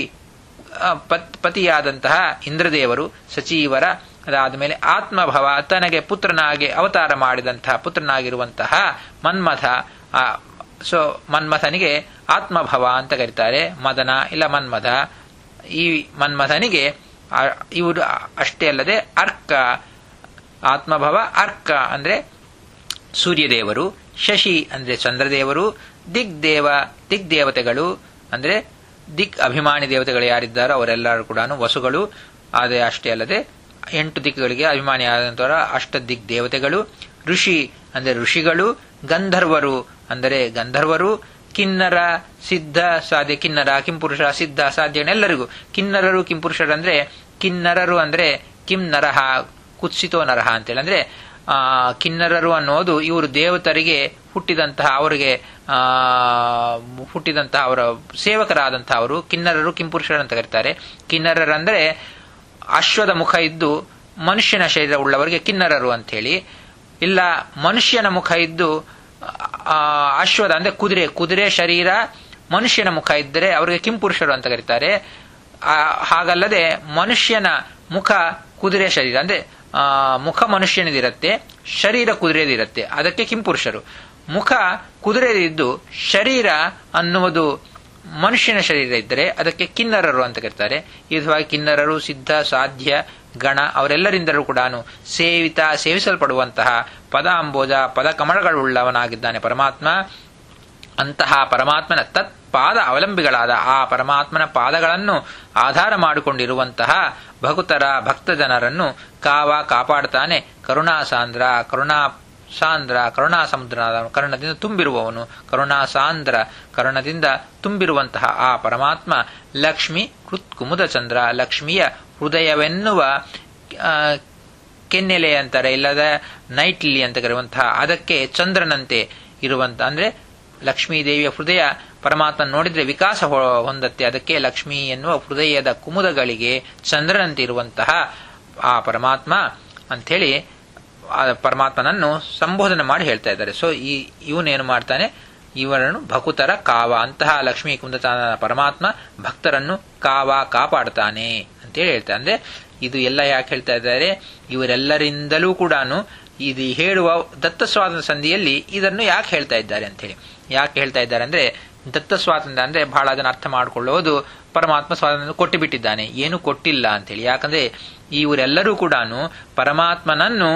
ಪತಿಯಾದಂತಹ ಇಂದ್ರದೇವರು ಸಚೀವರ ಅದಾದ ಮೇಲೆ ಆತ್ಮಭವ ತನಗೆ ಪುತ್ರನಾಗಿ ಅವತಾರ ಮಾಡಿದಂತಹ ಪುತ್ರನಾಗಿರುವಂತಹ ಮನ್ಮಥ ಸೊ ಮನ್ಮಥನಿಗೆ ಆತ್ಮಭವ ಅಂತ ಕರೀತಾರೆ ಮದನ ಇಲ್ಲ ಮನ್ಮಥ ಈ ಮನ್ಮಥನಿಗೆ ಇವರು ಅಷ್ಟೇ ಅಲ್ಲದೆ ಅರ್ಕ ಆತ್ಮಭವ ಅರ್ಕ ಅಂದ್ರೆ ಸೂರ್ಯದೇವರು ಶಶಿ ಅಂದ್ರೆ ಚಂದ್ರದೇವರು ದಿಗ್ದೇವ ದಿಗ್ದೇವತೆಗಳು ಅಂದ್ರೆ ದಿಕ್ ಅಭಿಮಾನಿ ದೇವತೆಗಳು ಯಾರಿದ್ದಾರೋ ಅವರೆಲ್ಲರೂ ಕೂಡ ವಸುಗಳು ಅದೇ ಅಷ್ಟೇ ಅಲ್ಲದೆ ಎಂಟು ದಿಕ್ಕುಗಳಿಗೆ ಅಭಿಮಾನಿಯಾದಂತಹ ಅಷ್ಟ ದಿಕ್ ದೇವತೆಗಳು ಋಷಿ ಅಂದ್ರೆ ಋಷಿಗಳು ಗಂಧರ್ವರು ಅಂದರೆ ಗಂಧರ್ವರು ಕಿನ್ನರ ಸಿದ್ಧ ಸಾಧ್ಯ ಕಿನ್ನರ ಕಿಂಪುರುಷ ಸಿದ್ಧ ಸಾಧ್ಯ ಎಲ್ಲರಿಗೂ ಕಿನ್ನರರು ಕಿಂಪುರುಷರಂದ್ರೆ ಕಿನ್ನರರು ಅಂದ್ರೆ ಕಿಂ ನರಹ ಕುತ್ಸಿತೋ ನರಹ ಅಂತೇಳಿ ಅಂದ್ರೆ ಆ ಕಿನ್ನರರು ಅನ್ನೋದು ಇವರು ದೇವತರಿಗೆ ಹುಟ್ಟಿದಂತಹ ಅವರಿಗೆ ಆ ಹುಟ್ಟಿದಂತಹ ಅವರ ಸೇವಕರಾದಂತಹ ಅವರು ಕಿನ್ನರರು ಕಿಂಪುರುಷರು ಅಂತ ಕರೀತಾರೆ ಕಿನ್ನರರಂದ್ರೆ ಅಶ್ವದ ಮುಖ ಇದ್ದು ಮನುಷ್ಯನ ಶರೀರ ಉಳ್ಳವರಿಗೆ ಕಿನ್ನರರು ಅಂತ ಹೇಳಿ ಇಲ್ಲ ಮನುಷ್ಯನ ಮುಖ ಇದ್ದು ಅಶ್ವದ ಅಂದ್ರೆ ಕುದುರೆ ಕುದುರೆ ಶರೀರ ಮನುಷ್ಯನ ಮುಖ ಇದ್ದರೆ ಅವರಿಗೆ ಕಿಂಪುರುಷರು ಅಂತ ಕರೀತಾರೆ ಹಾಗಲ್ಲದೆ ಮನುಷ್ಯನ ಮುಖ ಕುದುರೆ ಶರೀರ ಅಂದ್ರೆ ಮುಖ ಮನುಷ್ಯನದಿರುತ್ತೆ ಶರೀರ ಕುದುರೆದಿರುತ್ತೆ ಅದಕ್ಕೆ ಕಿಂಪುರುಷರು ಮುಖ ಕುದುರೆದಿದ್ದು ಶರೀರ ಅನ್ನುವುದು ಮನುಷ್ಯನ ಶರೀರ ಇದ್ದರೆ ಅದಕ್ಕೆ ಕಿನ್ನರರು ಅಂತ ಕರೀತಾರೆ ಈ ವಿಧವಾಗಿ ಕಿನ್ನರರು ಸಿದ್ಧ ಸಾಧ್ಯ ಗಣ ಅವರೆಲ್ಲರಿಂದಲೂ ಕೂಡ ಸೇವಿತ ಸೇವಿಸಲ್ಪಡುವಂತಹ ಪದ ಅಂಬೋಜ ಪದ ಕಮಲಗಳುಳ್ಳವನಾಗಿದ್ದಾನೆ ಪರಮಾತ್ಮ ಅಂತಹ ಪರಮಾತ್ಮನ ತತ್ ಪಾದ ಅವಲಂಬಿಗಳಾದ ಆ ಪರಮಾತ್ಮನ ಪಾದಗಳನ್ನು ಆಧಾರ ಮಾಡಿಕೊಂಡಿರುವಂತಹ ಭಕ್ತರ ಭಕ್ತ ಜನರನ್ನು ಕಾವ ಕಾಪಾಡುತ್ತಾನೆ ಕರುಣಾಸಾಂದ್ರ ಕರುಣಾ ಸಾಂದ್ರ ಕರುಣಾ ಸಮುದ್ರ ಕರುಣದಿಂದ ತುಂಬಿರುವವನು ಕರುಣಾ ಸಾಂದ್ರ ಕರುಣದಿಂದ ತುಂಬಿರುವಂತಹ ಆ ಪರಮಾತ್ಮ ಲಕ್ಷ್ಮಿ ಕೃತ್ ಕುಮುದ ಚಂದ್ರ ಲಕ್ಷ್ಮಿಯ ಹೃದಯವೆನ್ನುವ ಕೆನ್ನೆಲೆ ಅಂತಾರೆ ಇಲ್ಲದ ನೈಟ್ಲಿ ಅಂತ ಕರೆಯುವಂತಹ ಅದಕ್ಕೆ ಚಂದ್ರನಂತೆ ಇರುವಂತ ಅಂದ್ರೆ ಲಕ್ಷ್ಮೀ ದೇವಿಯ ಹೃದಯ ಪರಮಾತ್ಮ ನೋಡಿದ್ರೆ ವಿಕಾಸ ಹೊಂದತ್ತೆ ಅದಕ್ಕೆ ಲಕ್ಷ್ಮಿ ಎನ್ನುವ ಹೃದಯದ ಕುಮುದಗಳಿಗೆ ಚಂದ್ರನಂತೆ ಇರುವಂತಹ ಆ ಪರಮಾತ್ಮ ಅಂಥೇಳಿ ಆ ಪರಮಾತ್ಮನನ್ನು ಸಂಬೋಧನೆ ಮಾಡಿ ಹೇಳ್ತಾ ಇದ್ದಾರೆ ಸೊ ಈ ಇವನೇನು ಮಾಡ್ತಾನೆ ಇವರನ್ನು ಭಕುತರ ಕಾವ ಅಂತಹ ಲಕ್ಷ್ಮೀ ಕುಂದತ ಪರಮಾತ್ಮ ಭಕ್ತರನ್ನು ಕಾವ ಕಾಪಾಡ್ತಾನೆ ಅಂತೇಳಿ ಹೇಳ್ತಾರೆ ಅಂದ್ರೆ ಇದು ಎಲ್ಲ ಯಾಕೆ ಹೇಳ್ತಾ ಇದ್ದಾರೆ ಇವರೆಲ್ಲರಿಂದಲೂ ಕೂಡ ಇದು ಹೇಳುವ ದತ್ತ ಸ್ವಾತಂತ್ರ್ಯ ಸಂಧಿಯಲ್ಲಿ ಇದನ್ನು ಯಾಕೆ ಹೇಳ್ತಾ ಇದ್ದಾರೆ ಅಂತ ಹೇಳಿ ಯಾಕೆ ಹೇಳ್ತಾ ಇದ್ದಾರೆ ಅಂದ್ರೆ ದತ್ತ ಸ್ವಾತಂತ್ರ್ಯ ಅಂದ್ರೆ ಬಹಳ ಅದನ್ನು ಅರ್ಥ ಮಾಡಿಕೊಳ್ಳುವುದು ಪರಮಾತ್ಮ ಸ್ವಾತಂತ್ರ್ಯ ಕೊಟ್ಟು ಬಿಟ್ಟಿದ್ದಾನೆ ಏನು ಕೊಟ್ಟಿಲ್ಲ ಅಂತೇಳಿ ಯಾಕಂದ್ರೆ ಇವರೆಲ್ಲರೂ ಕೂಡ ಪರಮಾತ್ಮನನ್ನು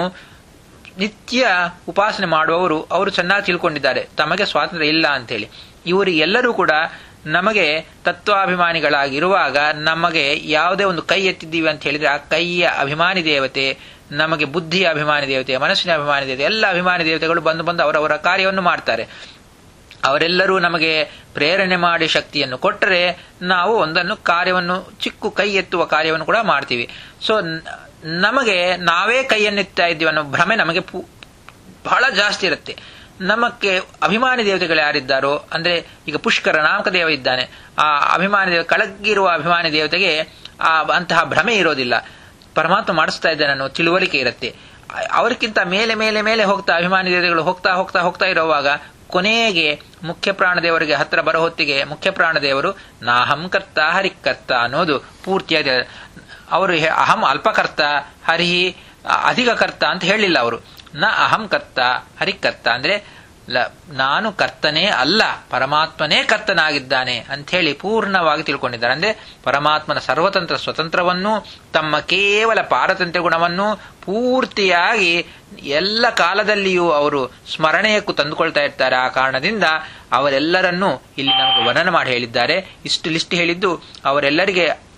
ನಿತ್ಯ ಉಪಾಸನೆ ಮಾಡುವವರು ಅವರು ಚೆನ್ನಾಗಿ ತಿಳ್ಕೊಂಡಿದ್ದಾರೆ ತಮಗೆ ಸ್ವಾತಂತ್ರ್ಯ ಇಲ್ಲ ಅಂತೇಳಿ ಇವರು ಎಲ್ಲರೂ ಕೂಡ ನಮಗೆ ತತ್ವಾಭಿಮಾನಿಗಳಾಗಿರುವಾಗ ನಮಗೆ ಯಾವುದೇ ಒಂದು ಕೈ ಎತ್ತಿದ್ದೀವಿ ಅಂತ ಹೇಳಿದ್ರೆ ಆ ಕೈಯ ಅಭಿಮಾನಿ ದೇವತೆ ನಮಗೆ ಬುದ್ಧಿಯ ಅಭಿಮಾನಿ ದೇವತೆ ಮನಸ್ಸಿನ ಅಭಿಮಾನಿ ದೇವತೆ ಎಲ್ಲ ಅಭಿಮಾನಿ ದೇವತೆಗಳು ಬಂದು ಬಂದು ಅವರವರ ಕಾರ್ಯವನ್ನು ಮಾಡ್ತಾರೆ ಅವರೆಲ್ಲರೂ ನಮಗೆ ಪ್ರೇರಣೆ ಮಾಡಿ ಶಕ್ತಿಯನ್ನು ಕೊಟ್ಟರೆ ನಾವು ಒಂದನ್ನು ಕಾರ್ಯವನ್ನು ಚಿಕ್ಕ ಕೈ ಎತ್ತುವ ಕಾರ್ಯವನ್ನು ಕೂಡ ಮಾಡ್ತೀವಿ ಸೊ ನಮಗೆ ನಾವೇ ಕೈಯನ್ನೆತ್ತಾ ಇದ್ದೀವಿ ಅನ್ನೋ ಭ್ರಮೆ ನಮಗೆ ಬಹಳ ಜಾಸ್ತಿ ಇರುತ್ತೆ ನಮಗೆ ಅಭಿಮಾನಿ ದೇವತೆಗಳು ಯಾರಿದ್ದಾರೋ ಅಂದ್ರೆ ಈಗ ಪುಷ್ಕರ ನಾಮಕದೇವ ಇದ್ದಾನೆ ಆ ಅಭಿಮಾನಿ ದೇವ ಕಳಗಿರುವ ಅಭಿಮಾನಿ ದೇವತೆಗೆ ಆ ಅಂತಹ ಭ್ರಮೆ ಇರೋದಿಲ್ಲ ಪರಮಾತ್ಮ ಮಾಡಿಸ್ತಾ ಇದ್ದಾನೆ ಅನ್ನೋ ತಿಳುವಳಿಕೆ ಇರುತ್ತೆ ಅವರಿಗಿಂತ ಮೇಲೆ ಮೇಲೆ ಮೇಲೆ ಹೋಗ್ತಾ ಅಭಿಮಾನಿ ದೇವತೆಗಳು ಹೋಗ್ತಾ ಹೋಗ್ತಾ ಹೋಗ್ತಾ ಇರುವಾಗ ಕೊನೆಗೆ ಮುಖ್ಯ ಪ್ರಾಣದೇವರಿಗೆ ಹತ್ರ ಬರೋ ಹೊತ್ತಿಗೆ ಮುಖ್ಯ ಪ್ರಾಣದೇವರು ನಾಹಂ ಕರ್ತ ಹರಿಕರ್ತ ಅನ್ನೋದು ಪೂರ್ತಿಯಾದ ಅವರು ಅಹಂ ಅಲ್ಪಕರ್ತ ಹರಿ ಅಧಿಕ ಕರ್ತ ಅಂತ ಹೇಳಿಲ್ಲ ಅವರು ನ ಅಹಂ ಕರ್ತ ಹರಿಕರ್ತ ಅಂದ್ರೆ ನಾನು ಕರ್ತನೇ ಅಲ್ಲ ಪರಮಾತ್ಮನೇ ಕರ್ತನಾಗಿದ್ದಾನೆ ಅಂಥೇಳಿ ಪೂರ್ಣವಾಗಿ ತಿಳ್ಕೊಂಡಿದ್ದಾರೆ ಅಂದ್ರೆ ಪರಮಾತ್ಮನ ಸರ್ವತಂತ್ರ ಸ್ವತಂತ್ರವನ್ನು ತಮ್ಮ ಕೇವಲ ಪಾರತಂತ್ರ್ಯ ಗುಣವನ್ನು ಪೂರ್ತಿಯಾಗಿ ಎಲ್ಲ ಕಾಲದಲ್ಲಿಯೂ ಅವರು ಸ್ಮರಣೆಯಕ್ಕೂ ತಂದುಕೊಳ್ತಾ ಇರ್ತಾರೆ ಆ ಕಾರಣದಿಂದ ಅವರೆಲ್ಲರನ್ನೂ ಇಲ್ಲಿ ನಮಗೆ ವರ್ಣನೆ ಮಾಡಿ ಹೇಳಿದ್ದಾರೆ ಇಷ್ಟು ಲಿಸ್ಟ್ ಹೇಳಿದ್ದು ಅವರೆಲ್ಲರಿಗೆ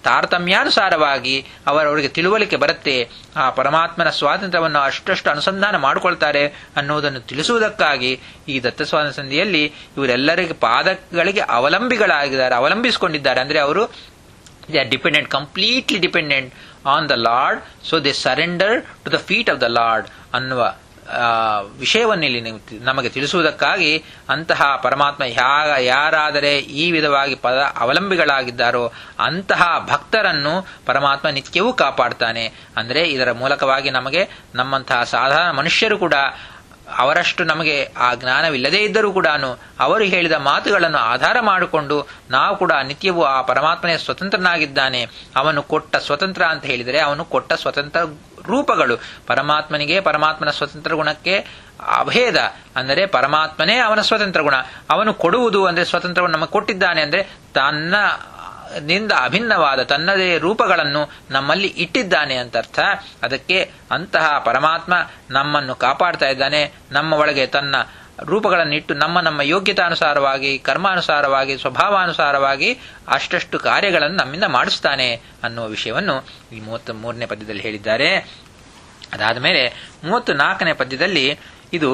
ತಾರತಮ್ಯಾನುಸಾರವಾಗಿ ಅವರವರಿಗೆ ತಿಳುವಳಿಕೆ ಬರುತ್ತೆ ಆ ಪರಮಾತ್ಮನ ಸ್ವಾತಂತ್ರ್ಯವನ್ನು ಅಷ್ಟಷ್ಟು ಅನುಸಂಧಾನ ಮಾಡಿಕೊಳ್ತಾರೆ ಅನ್ನುವುದನ್ನು ತಿಳಿಸುವುದಕ್ಕಾಗಿ ಈ ದತ್ತ ಸ್ವಾತಂತ್ರ್ಯ ಸಂಧಿಯಲ್ಲಿ ಇವರೆಲ್ಲರಿಗೆ ಪಾದಗಳಿಗೆ ಅವಲಂಬಿಗಳಾಗಿದ್ದಾರೆ ಅವಲಂಬಿಸಿಕೊಂಡಿದ್ದಾರೆ ಅಂದ್ರೆ ಅವರು they are dependent completely dependent on the lord so they surrender to the feet of the lord ಅನ್ನುವ ಆ, ವಿಷಯವನ್ನು ಇಲ್ಲಿ ನೀವು ತಿ- ನಮಗೆ ತಿಳಿಸುವುದಕ್ಕಾಗಿ ಅಂತಹ ಪರಮಾತ್ಮ ಯಾವ ಯಾರಾದರೆ ಈ ವಿಧವಾಗಿ ಪದ ಅವಲಂಬಿಗಳಾಗಿದ್ದಾರೋ ಅಂತಹ ಭಕ್ತರನ್ನು ಪರಮಾತ್ಮ ನಿತ್ಯವೂ ಕಾಪಾಡ್ತಾನೆ ಅಂದರೆ ಇದರ ಮೂಲಕವಾಗಿ ನಮಗೆ ನಮ್ಮಂತಹ ಸಾಧಾರಣ ಮನುಷ್ಯರು ಕೂಡ ಅವರಷ್ಟು ನಮಗೆ ಆ ಜ್ಞಾನವಿಲ್ಲದೇ ಇದ್ದರೂ ಕೂಡ ಅವರು ಹೇಳಿದ ಮಾತುಗಳನ್ನು ಆಧಾರ ಮಾಡಿಕೊಂಡು ನಾವು ಕೂಡ ನಿತ್ಯವೂ ಆ ಪರಮಾತ್ಮನೇ ಸ್ವತಂತ್ರನಾಗಿದ್ದಾನೆ ಅವನು ಕೊಟ್ಟ ಸ್ವತಂತ್ರ ಅಂತ ಹೇಳಿದರೆ ಅವನು ಕೊಟ್ಟ ಸ್ವತಂತ್ರ ರೂಪಗಳು ಪರಮಾತ್ಮನಿಗೆ ಪರಮಾತ್ಮನ ಸ್ವತಂತ್ರ ಗುಣಕ್ಕೆ ಅಭೇದ ಅಂದರೆ ಪರಮಾತ್ಮನೇ ಅವನ ಸ್ವತಂತ್ರ ಗುಣ ಅವನು ಕೊಡುವುದು ಅಂದರೆ ಸ್ವತಂತ್ರವನ್ನು ನಮಗೆ ಕೊಟ್ಟಿದ್ದಾನೆ ಅಂದರೆ ತನ್ನ ನಿಂದ ಅಭಿನ್ನವಾದ ತನ್ನದೇ ರೂಪಗಳನ್ನು ನಮ್ಮಲ್ಲಿ ಇಟ್ಟಿದ್ದಾನೆ ಅಂತ ಅರ್ಥ ಅದಕ್ಕೆ ಅಂತಹ ಪರಮಾತ್ಮ ನಮ್ಮನ್ನು ಕಾಪಾಡ್ತಾ ಇದ್ದಾನೆ ನಮ್ಮ ಒಳಗೆ ತನ್ನ ರೂಪಗಳನ್ನಿಟ್ಟು ನಮ್ಮ ನಮ್ಮ ಯೋಗ್ಯತಾನುಸಾರವಾಗಿ ಕರ್ಮಾನುಸಾರವಾಗಿ ಸ್ವಭಾವಾನುಸಾರವಾಗಿ ಅಷ್ಟಷ್ಟು ಕಾರ್ಯಗಳನ್ನು ನಮ್ಮಿಂದ ಮಾಡಿಸ್ತಾನೆ ಅನ್ನುವ ವಿಷಯವನ್ನು ಈ ಮೂವತ್ತ ಮೂರನೇ ಪದ್ಯದಲ್ಲಿ ಹೇಳಿದ್ದಾರೆ ಅದಾದ ಮೇಲೆ ಮೂವತ್ತು ನಾಲ್ಕನೇ ಪದ್ಯದಲ್ಲಿ ಇದು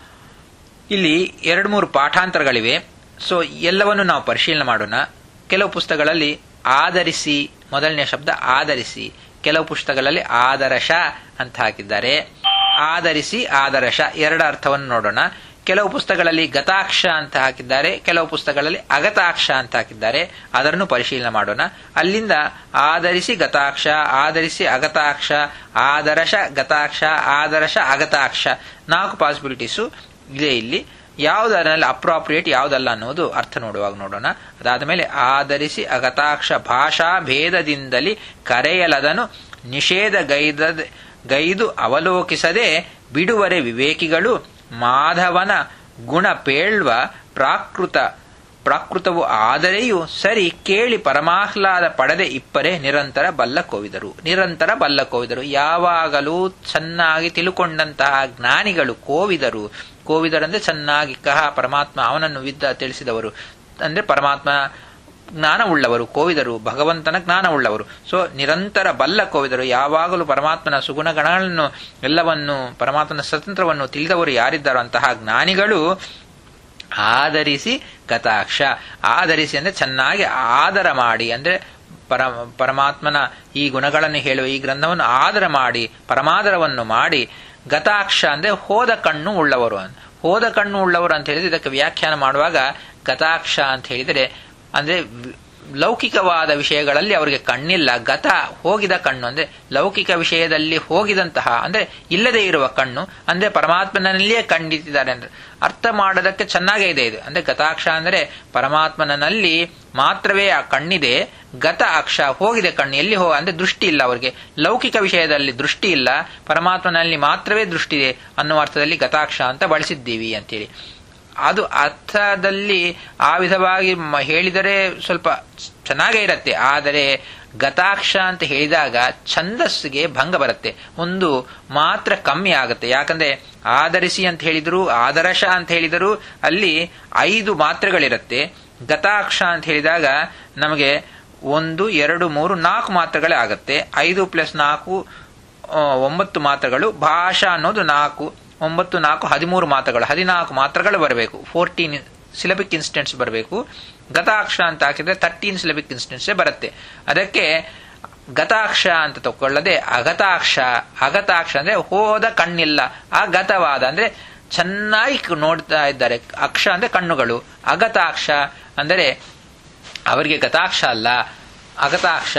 ಇಲ್ಲಿ ಎರಡು ಮೂರು ಪಾಠಾಂತರಗಳಿವೆ ಸೊ ಎಲ್ಲವನ್ನು ನಾವು ಪರಿಶೀಲನೆ ಮಾಡೋಣ ಕೆಲವು ಪುಸ್ತಕಗಳಲ್ಲಿ ಆಧರಿಸಿ ಮೊದಲನೇ ಶಬ್ದ ಆಧರಿಸಿ ಕೆಲವು ಪುಸ್ತಕಗಳಲ್ಲಿ ಆದರಶ ಅಂತ ಹಾಕಿದ್ದಾರೆ ಆಧರಿಸಿ ಆದರಶ ಎರಡ ಅರ್ಥವನ್ನು ನೋಡೋಣ ಕೆಲವು ಪುಸ್ತಕಗಳಲ್ಲಿ ಗತಾಕ್ಷ ಅಂತ ಹಾಕಿದ್ದಾರೆ ಕೆಲವು ಪುಸ್ತಕಗಳಲ್ಲಿ ಅಗತಾಕ್ಷ ಅಂತ ಹಾಕಿದ್ದಾರೆ ಅದನ್ನು ಪರಿಶೀಲನೆ ಮಾಡೋಣ ಅಲ್ಲಿಂದ ಆಧರಿಸಿ ಗತಾಕ್ಷ ಆಧರಿಸಿ ಅಗತಾಕ್ಷ ಆದರಶ ಗತಾಕ್ಷ ಆದರಶ ಅಗತಾಕ್ಷ ನಾಲ್ಕು ಪಾಸಿಬಿಲಿಟೀಸು ಇದೆ ಇಲ್ಲಿ ಯಾವುದರಲ್ಲಿ ಅಪ್ರಾಪ್ರಿಯೇಟ್ ಯಾವುದಲ್ಲ ಅನ್ನೋದು ಅರ್ಥ ನೋಡುವಾಗ ನೋಡೋಣ ಅದಾದ ಮೇಲೆ ಆಧರಿಸಿ ಅಗತಾಕ್ಷ ಭಾಷಾ ಭೇದದಿಂದಲಿ ಕರೆಯಲದನು ನಿಷೇಧ ಗೈದ ಗೈದು ಅವಲೋಕಿಸದೆ ಬಿಡುವರೆ ವಿವೇಕಿಗಳು ಮಾಧವನ ಗುಣ ಪೇಳ್ವ ಪ್ರಾಕೃತ ಪ್ರಾಕೃತವು ಆದರೆಯೂ ಸರಿ ಕೇಳಿ ಪರಮಾಹ್ಲಾದ ಪಡೆದೆ ಇಪ್ಪರೆ ನಿರಂತರ ಬಲ್ಲ ಕೋವಿದರು ನಿರಂತರ ಬಲ್ಲ ಕೋವಿದರು ಯಾವಾಗಲೂ ಚೆನ್ನಾಗಿ ತಿಳುಕೊಂಡಂತಹ ಜ್ಞಾನಿಗಳು ಕೋವಿದರು ಕೋವಿದರಂದ್ರೆ ಚೆನ್ನಾಗಿ ಕಹ ಪರಮಾತ್ಮ ಅವನನ್ನು ವಿದ್ದ ತಿಳಿಸಿದವರು ಅಂದ್ರೆ ಪರಮಾತ್ಮ ಜ್ಞಾನವುಳ್ಳವರು ಕೋವಿದರು ಭಗವಂತನ ಜ್ಞಾನವುಳ್ಳವರು ಸೊ ನಿರಂತರ ಬಲ್ಲ ಕೋವಿದರು ಯಾವಾಗಲೂ ಪರಮಾತ್ಮನ ಸುಗುಣಗಣಗಳನ್ನು ಎಲ್ಲವನ್ನು ಪರಮಾತ್ಮನ ಸ್ವತಂತ್ರವನ್ನು ತಿಳಿದವರು ಯಾರಿದ್ದಾರೋ ಅಂತಹ ಜ್ಞಾನಿಗಳು ಆಧರಿಸಿ ಗತಾಕ್ಷ ಆಧರಿಸಿ ಅಂದ್ರೆ ಚೆನ್ನಾಗಿ ಆದರ ಮಾಡಿ ಅಂದ್ರೆ ಪರ ಪರಮಾತ್ಮನ ಈ ಗುಣಗಳನ್ನು ಹೇಳುವ ಈ ಗ್ರಂಥವನ್ನು ಆದರ ಮಾಡಿ ಪರಮಾದರವನ್ನು ಮಾಡಿ ಗತಾಕ್ಷ ಅಂದ್ರೆ ಹೋದ ಕಣ್ಣು ಉಳ್ಳವರು ಹೋದ ಕಣ್ಣು ಉಳ್ಳವರು ಅಂತ ಹೇಳಿದ್ರೆ ಇದಕ್ಕೆ ವ್ಯಾಖ್ಯಾನ ಮಾಡುವಾಗ ಗತಾಕ್ಷ ಅಂತ ಹೇಳಿದರೆ ಅಂದ್ರೆ ಲೌಕಿಕವಾದ ವಿಷಯಗಳಲ್ಲಿ ಅವರಿಗೆ ಕಣ್ಣಿಲ್ಲ ಗತ ಹೋಗಿದ ಕಣ್ಣು ಅಂದ್ರೆ ಲೌಕಿಕ ವಿಷಯದಲ್ಲಿ ಹೋಗಿದಂತಹ ಅಂದ್ರೆ ಇಲ್ಲದೆ ಇರುವ ಕಣ್ಣು ಅಂದ್ರೆ ಪರಮಾತ್ಮನಲ್ಲಿಯೇ ಕಂಡಿದ್ದಾರೆ ಅಂದ್ರೆ ಅರ್ಥ ಮಾಡೋದಕ್ಕೆ ಚೆನ್ನಾಗೇ ಇದೆ ಇದು ಅಂದ್ರೆ ಗತಾಕ್ಷ ಅಂದ್ರೆ ಪರಮಾತ್ಮನಲ್ಲಿ ಮಾತ್ರವೇ ಆ ಕಣ್ಣಿದೆ ಗತ ಅಕ್ಷ ಹೋಗಿದೆ ಕಣ್ಣು ಎಲ್ಲಿ ಹೋಗ ಅಂದ್ರೆ ದೃಷ್ಟಿ ಇಲ್ಲ ಅವರಿಗೆ ಲೌಕಿಕ ವಿಷಯದಲ್ಲಿ ದೃಷ್ಟಿ ಇಲ್ಲ ಪರಮಾತ್ಮನಲ್ಲಿ ಮಾತ್ರವೇ ದೃಷ್ಟಿ ಇದೆ ಅನ್ನುವ ಅರ್ಥದಲ್ಲಿ ಗತಾಕ್ಷ ಅಂತ ಬಳಸಿದ್ದೀವಿ ಅಂತೇಳಿ ಅದು ಅರ್ಥದಲ್ಲಿ ಆ ವಿಧವಾಗಿ ಹೇಳಿದರೆ ಸ್ವಲ್ಪ ಚೆನ್ನಾಗೇ ಇರತ್ತೆ ಆದರೆ ಗತಾಕ್ಷ ಅಂತ ಹೇಳಿದಾಗ ಛಂದಸ್ಸಿಗೆ ಭಂಗ ಬರುತ್ತೆ ಒಂದು ಮಾತ್ರ ಕಮ್ಮಿ ಆಗುತ್ತೆ ಯಾಕಂದ್ರೆ ಆಧರಿಸಿ ಅಂತ ಹೇಳಿದ್ರು ಆದರ್ಶ ಅಂತ ಹೇಳಿದರು ಅಲ್ಲಿ ಐದು ಮಾತ್ರೆಗಳಿರುತ್ತೆ ಗತಾಕ್ಷ ಅಂತ ಹೇಳಿದಾಗ ನಮಗೆ ಒಂದು ಎರಡು ಮೂರು ನಾಲ್ಕು ಮಾತ್ರೆಗಳೇ ಆಗುತ್ತೆ ಐದು ಪ್ಲಸ್ ನಾಲ್ಕು ಒಂಬತ್ತು ಮಾತ್ರೆಗಳು ಭಾಷಾ ಅನ್ನೋದು ನಾಲ್ಕು ಒಂಬತ್ತು ನಾಲ್ಕು ಹದಿಮೂರು ಮಾತುಗಳು ಹದಿನಾಲ್ಕು ಮಾತ್ರಗಳು ಬರಬೇಕು ಫೋರ್ಟೀನ್ ಸಿಲಬಿಕ್ ಇನ್ಸ್ಟೆಂಟ್ಸ್ ಬರಬೇಕು ಗತಾಕ್ಷ ಅಂತ ಹಾಕಿದ್ರೆ ತರ್ಟೀನ್ ಸಿಲಬಿಕ್ ಇನ್ಸ್ಟೆಂಟ್ಸೇ ಬರುತ್ತೆ ಅದಕ್ಕೆ ಗತಾಕ್ಷ ಅಂತ ತಗೊಳ್ಳದೆ ಅಗತಾಕ್ಷ ಅಗತಾಕ್ಷ ಅಂದ್ರೆ ಹೋದ ಕಣ್ಣಿಲ್ಲ ಅಗತವಾದ ಅಂದ್ರೆ ಚೆನ್ನಾಗಿ ನೋಡ್ತಾ ಇದ್ದಾರೆ ಅಕ್ಷ ಅಂದ್ರೆ ಕಣ್ಣುಗಳು ಅಗತಾಕ್ಷ ಅಂದರೆ ಅವರಿಗೆ ಗತಾಕ್ಷ ಅಲ್ಲ ಅಗತಾಕ್ಷ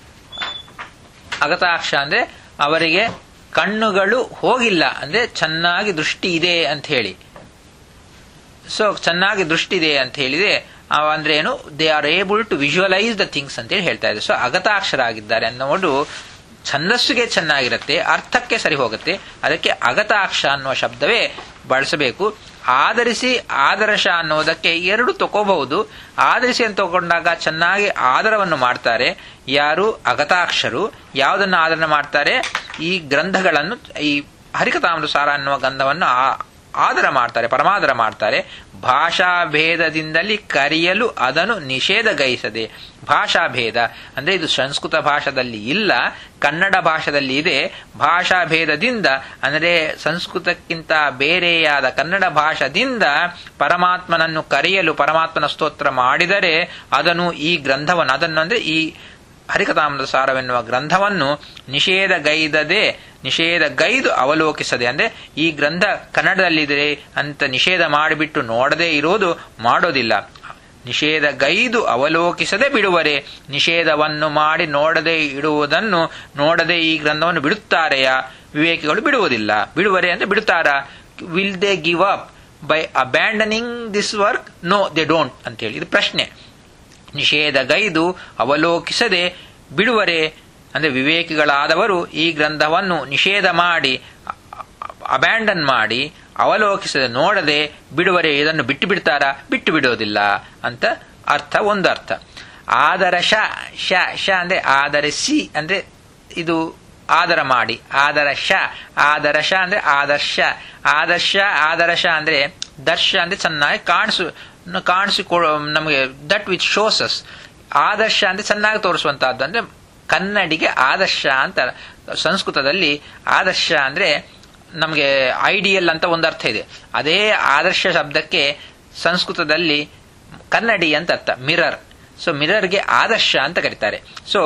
ಅಗತಾಕ್ಷ ಅಂದ್ರೆ ಅವರಿಗೆ ಕಣ್ಣುಗಳು ಹೋಗಿಲ್ಲ ಅಂದ್ರೆ ಚೆನ್ನಾಗಿ ದೃಷ್ಟಿ ಇದೆ ಅಂತ ಹೇಳಿ ಸೊ ಚೆನ್ನಾಗಿ ದೃಷ್ಟಿ ಇದೆ ಅಂತ ಹೇಳಿದ್ರೆ ಅಂದ್ರೆ ಏನು they are able to visualise the things ಅಂತೇಳಿ ಹೇಳ್ತಾ ಇದೆ ಸೊ ಅಗತಾಕ್ಷರಾಗಿದ್ದಾರೆ ಅನ್ನೋದು ಛಂದಸ್ಸಿಗೆ ಚೆನ್ನಾಗಿರುತ್ತೆ ಅರ್ಥಕ್ಕೆ ಸರಿ ಹೋಗುತ್ತೆ ಅದಕ್ಕೆ ಅಗತಾಕ್ಷ ಅನ್ನುವ ಶಬ್ದವೇ ಬಳಸಬೇಕು ಆಧರಿಸಿ ಆದರ್ಶ ಅನ್ನೋದಕ್ಕೆ ಎರಡು ತಗೋಬಹುದು ಆಧರಿಸಿ ಅಂತ ತಗೊಂಡಾಗ ಚೆನ್ನಾಗಿ ಆದರವನ್ನು ಮಾಡ್ತಾರೆ ಯಾರು ಅಗತಾಕ್ಷರು ಯಾವುದನ್ನು ಆದರಣೆ ಮಾಡ್ತಾರೆ ಈ ಗ್ರಂಥಗಳನ್ನು ಈ ಹರಿಕತಾಮೃಸಾರ ಅನ್ನುವ ಗ್ರಂಥವನ್ನು ಆದರ ಮಾಡ್ತಾರೆ ಪರಮಾದರ ಮಾಡ್ತಾರೆ ಭಾಷಾ ಭೇದದಿಂದಲೇ ಕರೆಯಲು ಅದನ್ನು ನಿಷೇಧಗೈಸದೆ ಭಾಷಾ ಭೇದ ಅಂದ್ರೆ ಇದು ಸಂಸ್ಕೃತ ಭಾಷಾದಲ್ಲಿ ಇಲ್ಲ ಕನ್ನಡ ಭಾಷಾದಲ್ಲಿ ಇದೆ ಭಾಷಾ ಭೇದದಿಂದ ಅಂದರೆ ಸಂಸ್ಕೃತಕ್ಕಿಂತ ಬೇರೆಯಾದ ಕನ್ನಡ ಭಾಷಾದಿಂದ ಪರಮಾತ್ಮನನ್ನು ಕರೆಯಲು ಪರಮಾತ್ಮನ ಸ್ತೋತ್ರ ಮಾಡಿದರೆ ಅದನ್ನು ಈ ಗ್ರಂಥವನ್ನು ಅದನ್ನು ಅಂದ್ರೆ ಈ ಹರಿಕಥಾಮೃತ ಸಾರವೆನ್ನುವ ಗ್ರಂಥವನ್ನು ನಿಷೇಧಗೈದದೆ ನಿಷೇಧಗೈದು ಅವಲೋಕಿಸದೆ ಅಂದ್ರೆ ಈ ಗ್ರಂಥ ಕನ್ನಡದಲ್ಲಿದೆ ಅಂತ ನಿಷೇಧ ಮಾಡಿಬಿಟ್ಟು ನೋಡದೇ ಇರೋದು ಮಾಡೋದಿಲ್ಲ ನಿಷೇಧಗೈದು ಅವಲೋಕಿಸದೆ ಬಿಡುವರೆ ನಿಷೇಧವನ್ನು ಮಾಡಿ ನೋಡದೆ ಇಡುವುದನ್ನು ನೋಡದೆ ಈ ಗ್ರಂಥವನ್ನು ಬಿಡುತ್ತಾರೆಯಾ ವಿವೇಕಿಗಳು ಬಿಡುವುದಿಲ್ಲ ಬಿಡುವರೆ ಅಂದ್ರೆ ಬಿಡುತ್ತಾರಾ will they give up by abandoning this work no they don't ಅಂತೇಳಿ ಇದು ಪ್ರಶ್ನೆ ನಿಷೇಧಗೈದು ಅವಲೋಕಿಸದೆ ಬಿಡುವರೆ ಅಂದ್ರೆ ವಿವೇಕಿಗಳಾದವರು ಈ ಗ್ರಂಥವನ್ನು ನಿಷೇಧ ಮಾಡಿ ಅಬ್ಯಾಂಡನ್ ಮಾಡಿ ಅವಲೋಕಿಸದೆ ನೋಡದೆ ಬಿಡುವರೆ ಇದನ್ನು ಬಿಟ್ಟು ಬಿಡ್ತಾರಾ ಬಿಟ್ಟು ಬಿಡೋದಿಲ್ಲ ಅಂತ ಅರ್ಥ ಒಂದು ಅರ್ಥ ಆದರ ಶ ಶ ಶ ಅಂದ್ರೆ ಆದರಿಸಿ ಅಂದ್ರೆ ಇದು ಆದರ ಮಾಡಿ ಆದರ ಶ ಆದರ್ಶ ಅಂದ್ರೆ ಆದರ್ಶ ಆದರ್ಶ ಆದರ್ಶ ಅಂದ್ರೆ ದರ್ಶ ಅಂದ್ರೆ ಚೆನ್ನಾಗಿ ಕಾಣಿಸು ಕಾಣಿಸಿ ನಮಗೆ ದಟ್ ವಿಚ್ ಶೋಸಸ್ ಆದರ್ಶ ಅಂದ್ರೆ ಚೆನ್ನಾಗಿ ತೋರಿಸುವಂತಹದ್ದು ಅಂದ್ರೆ ಕನ್ನಡಿಗೆ ಆದರ್ಶ ಅಂತ ಸಂಸ್ಕೃತದಲ್ಲಿ ಆದರ್ಶ ಅಂದ್ರೆ ನಮಗೆ ಐಡಿಯಲ್ ಅಂತ ಒಂದು ಅರ್ಥ ಇದೆ ಅದೇ ಆದರ್ಶ ಶಬ್ದಕ್ಕೆ ಸಂಸ್ಕೃತದಲ್ಲಿ ಕನ್ನಡಿ ಅಂತ ಅರ್ಥ ಮಿರರ್ ಸೊ ಮಿರರ್ಗೆ ಆದರ್ಶ ಅಂತ ಕರೀತಾರೆ ಸೊ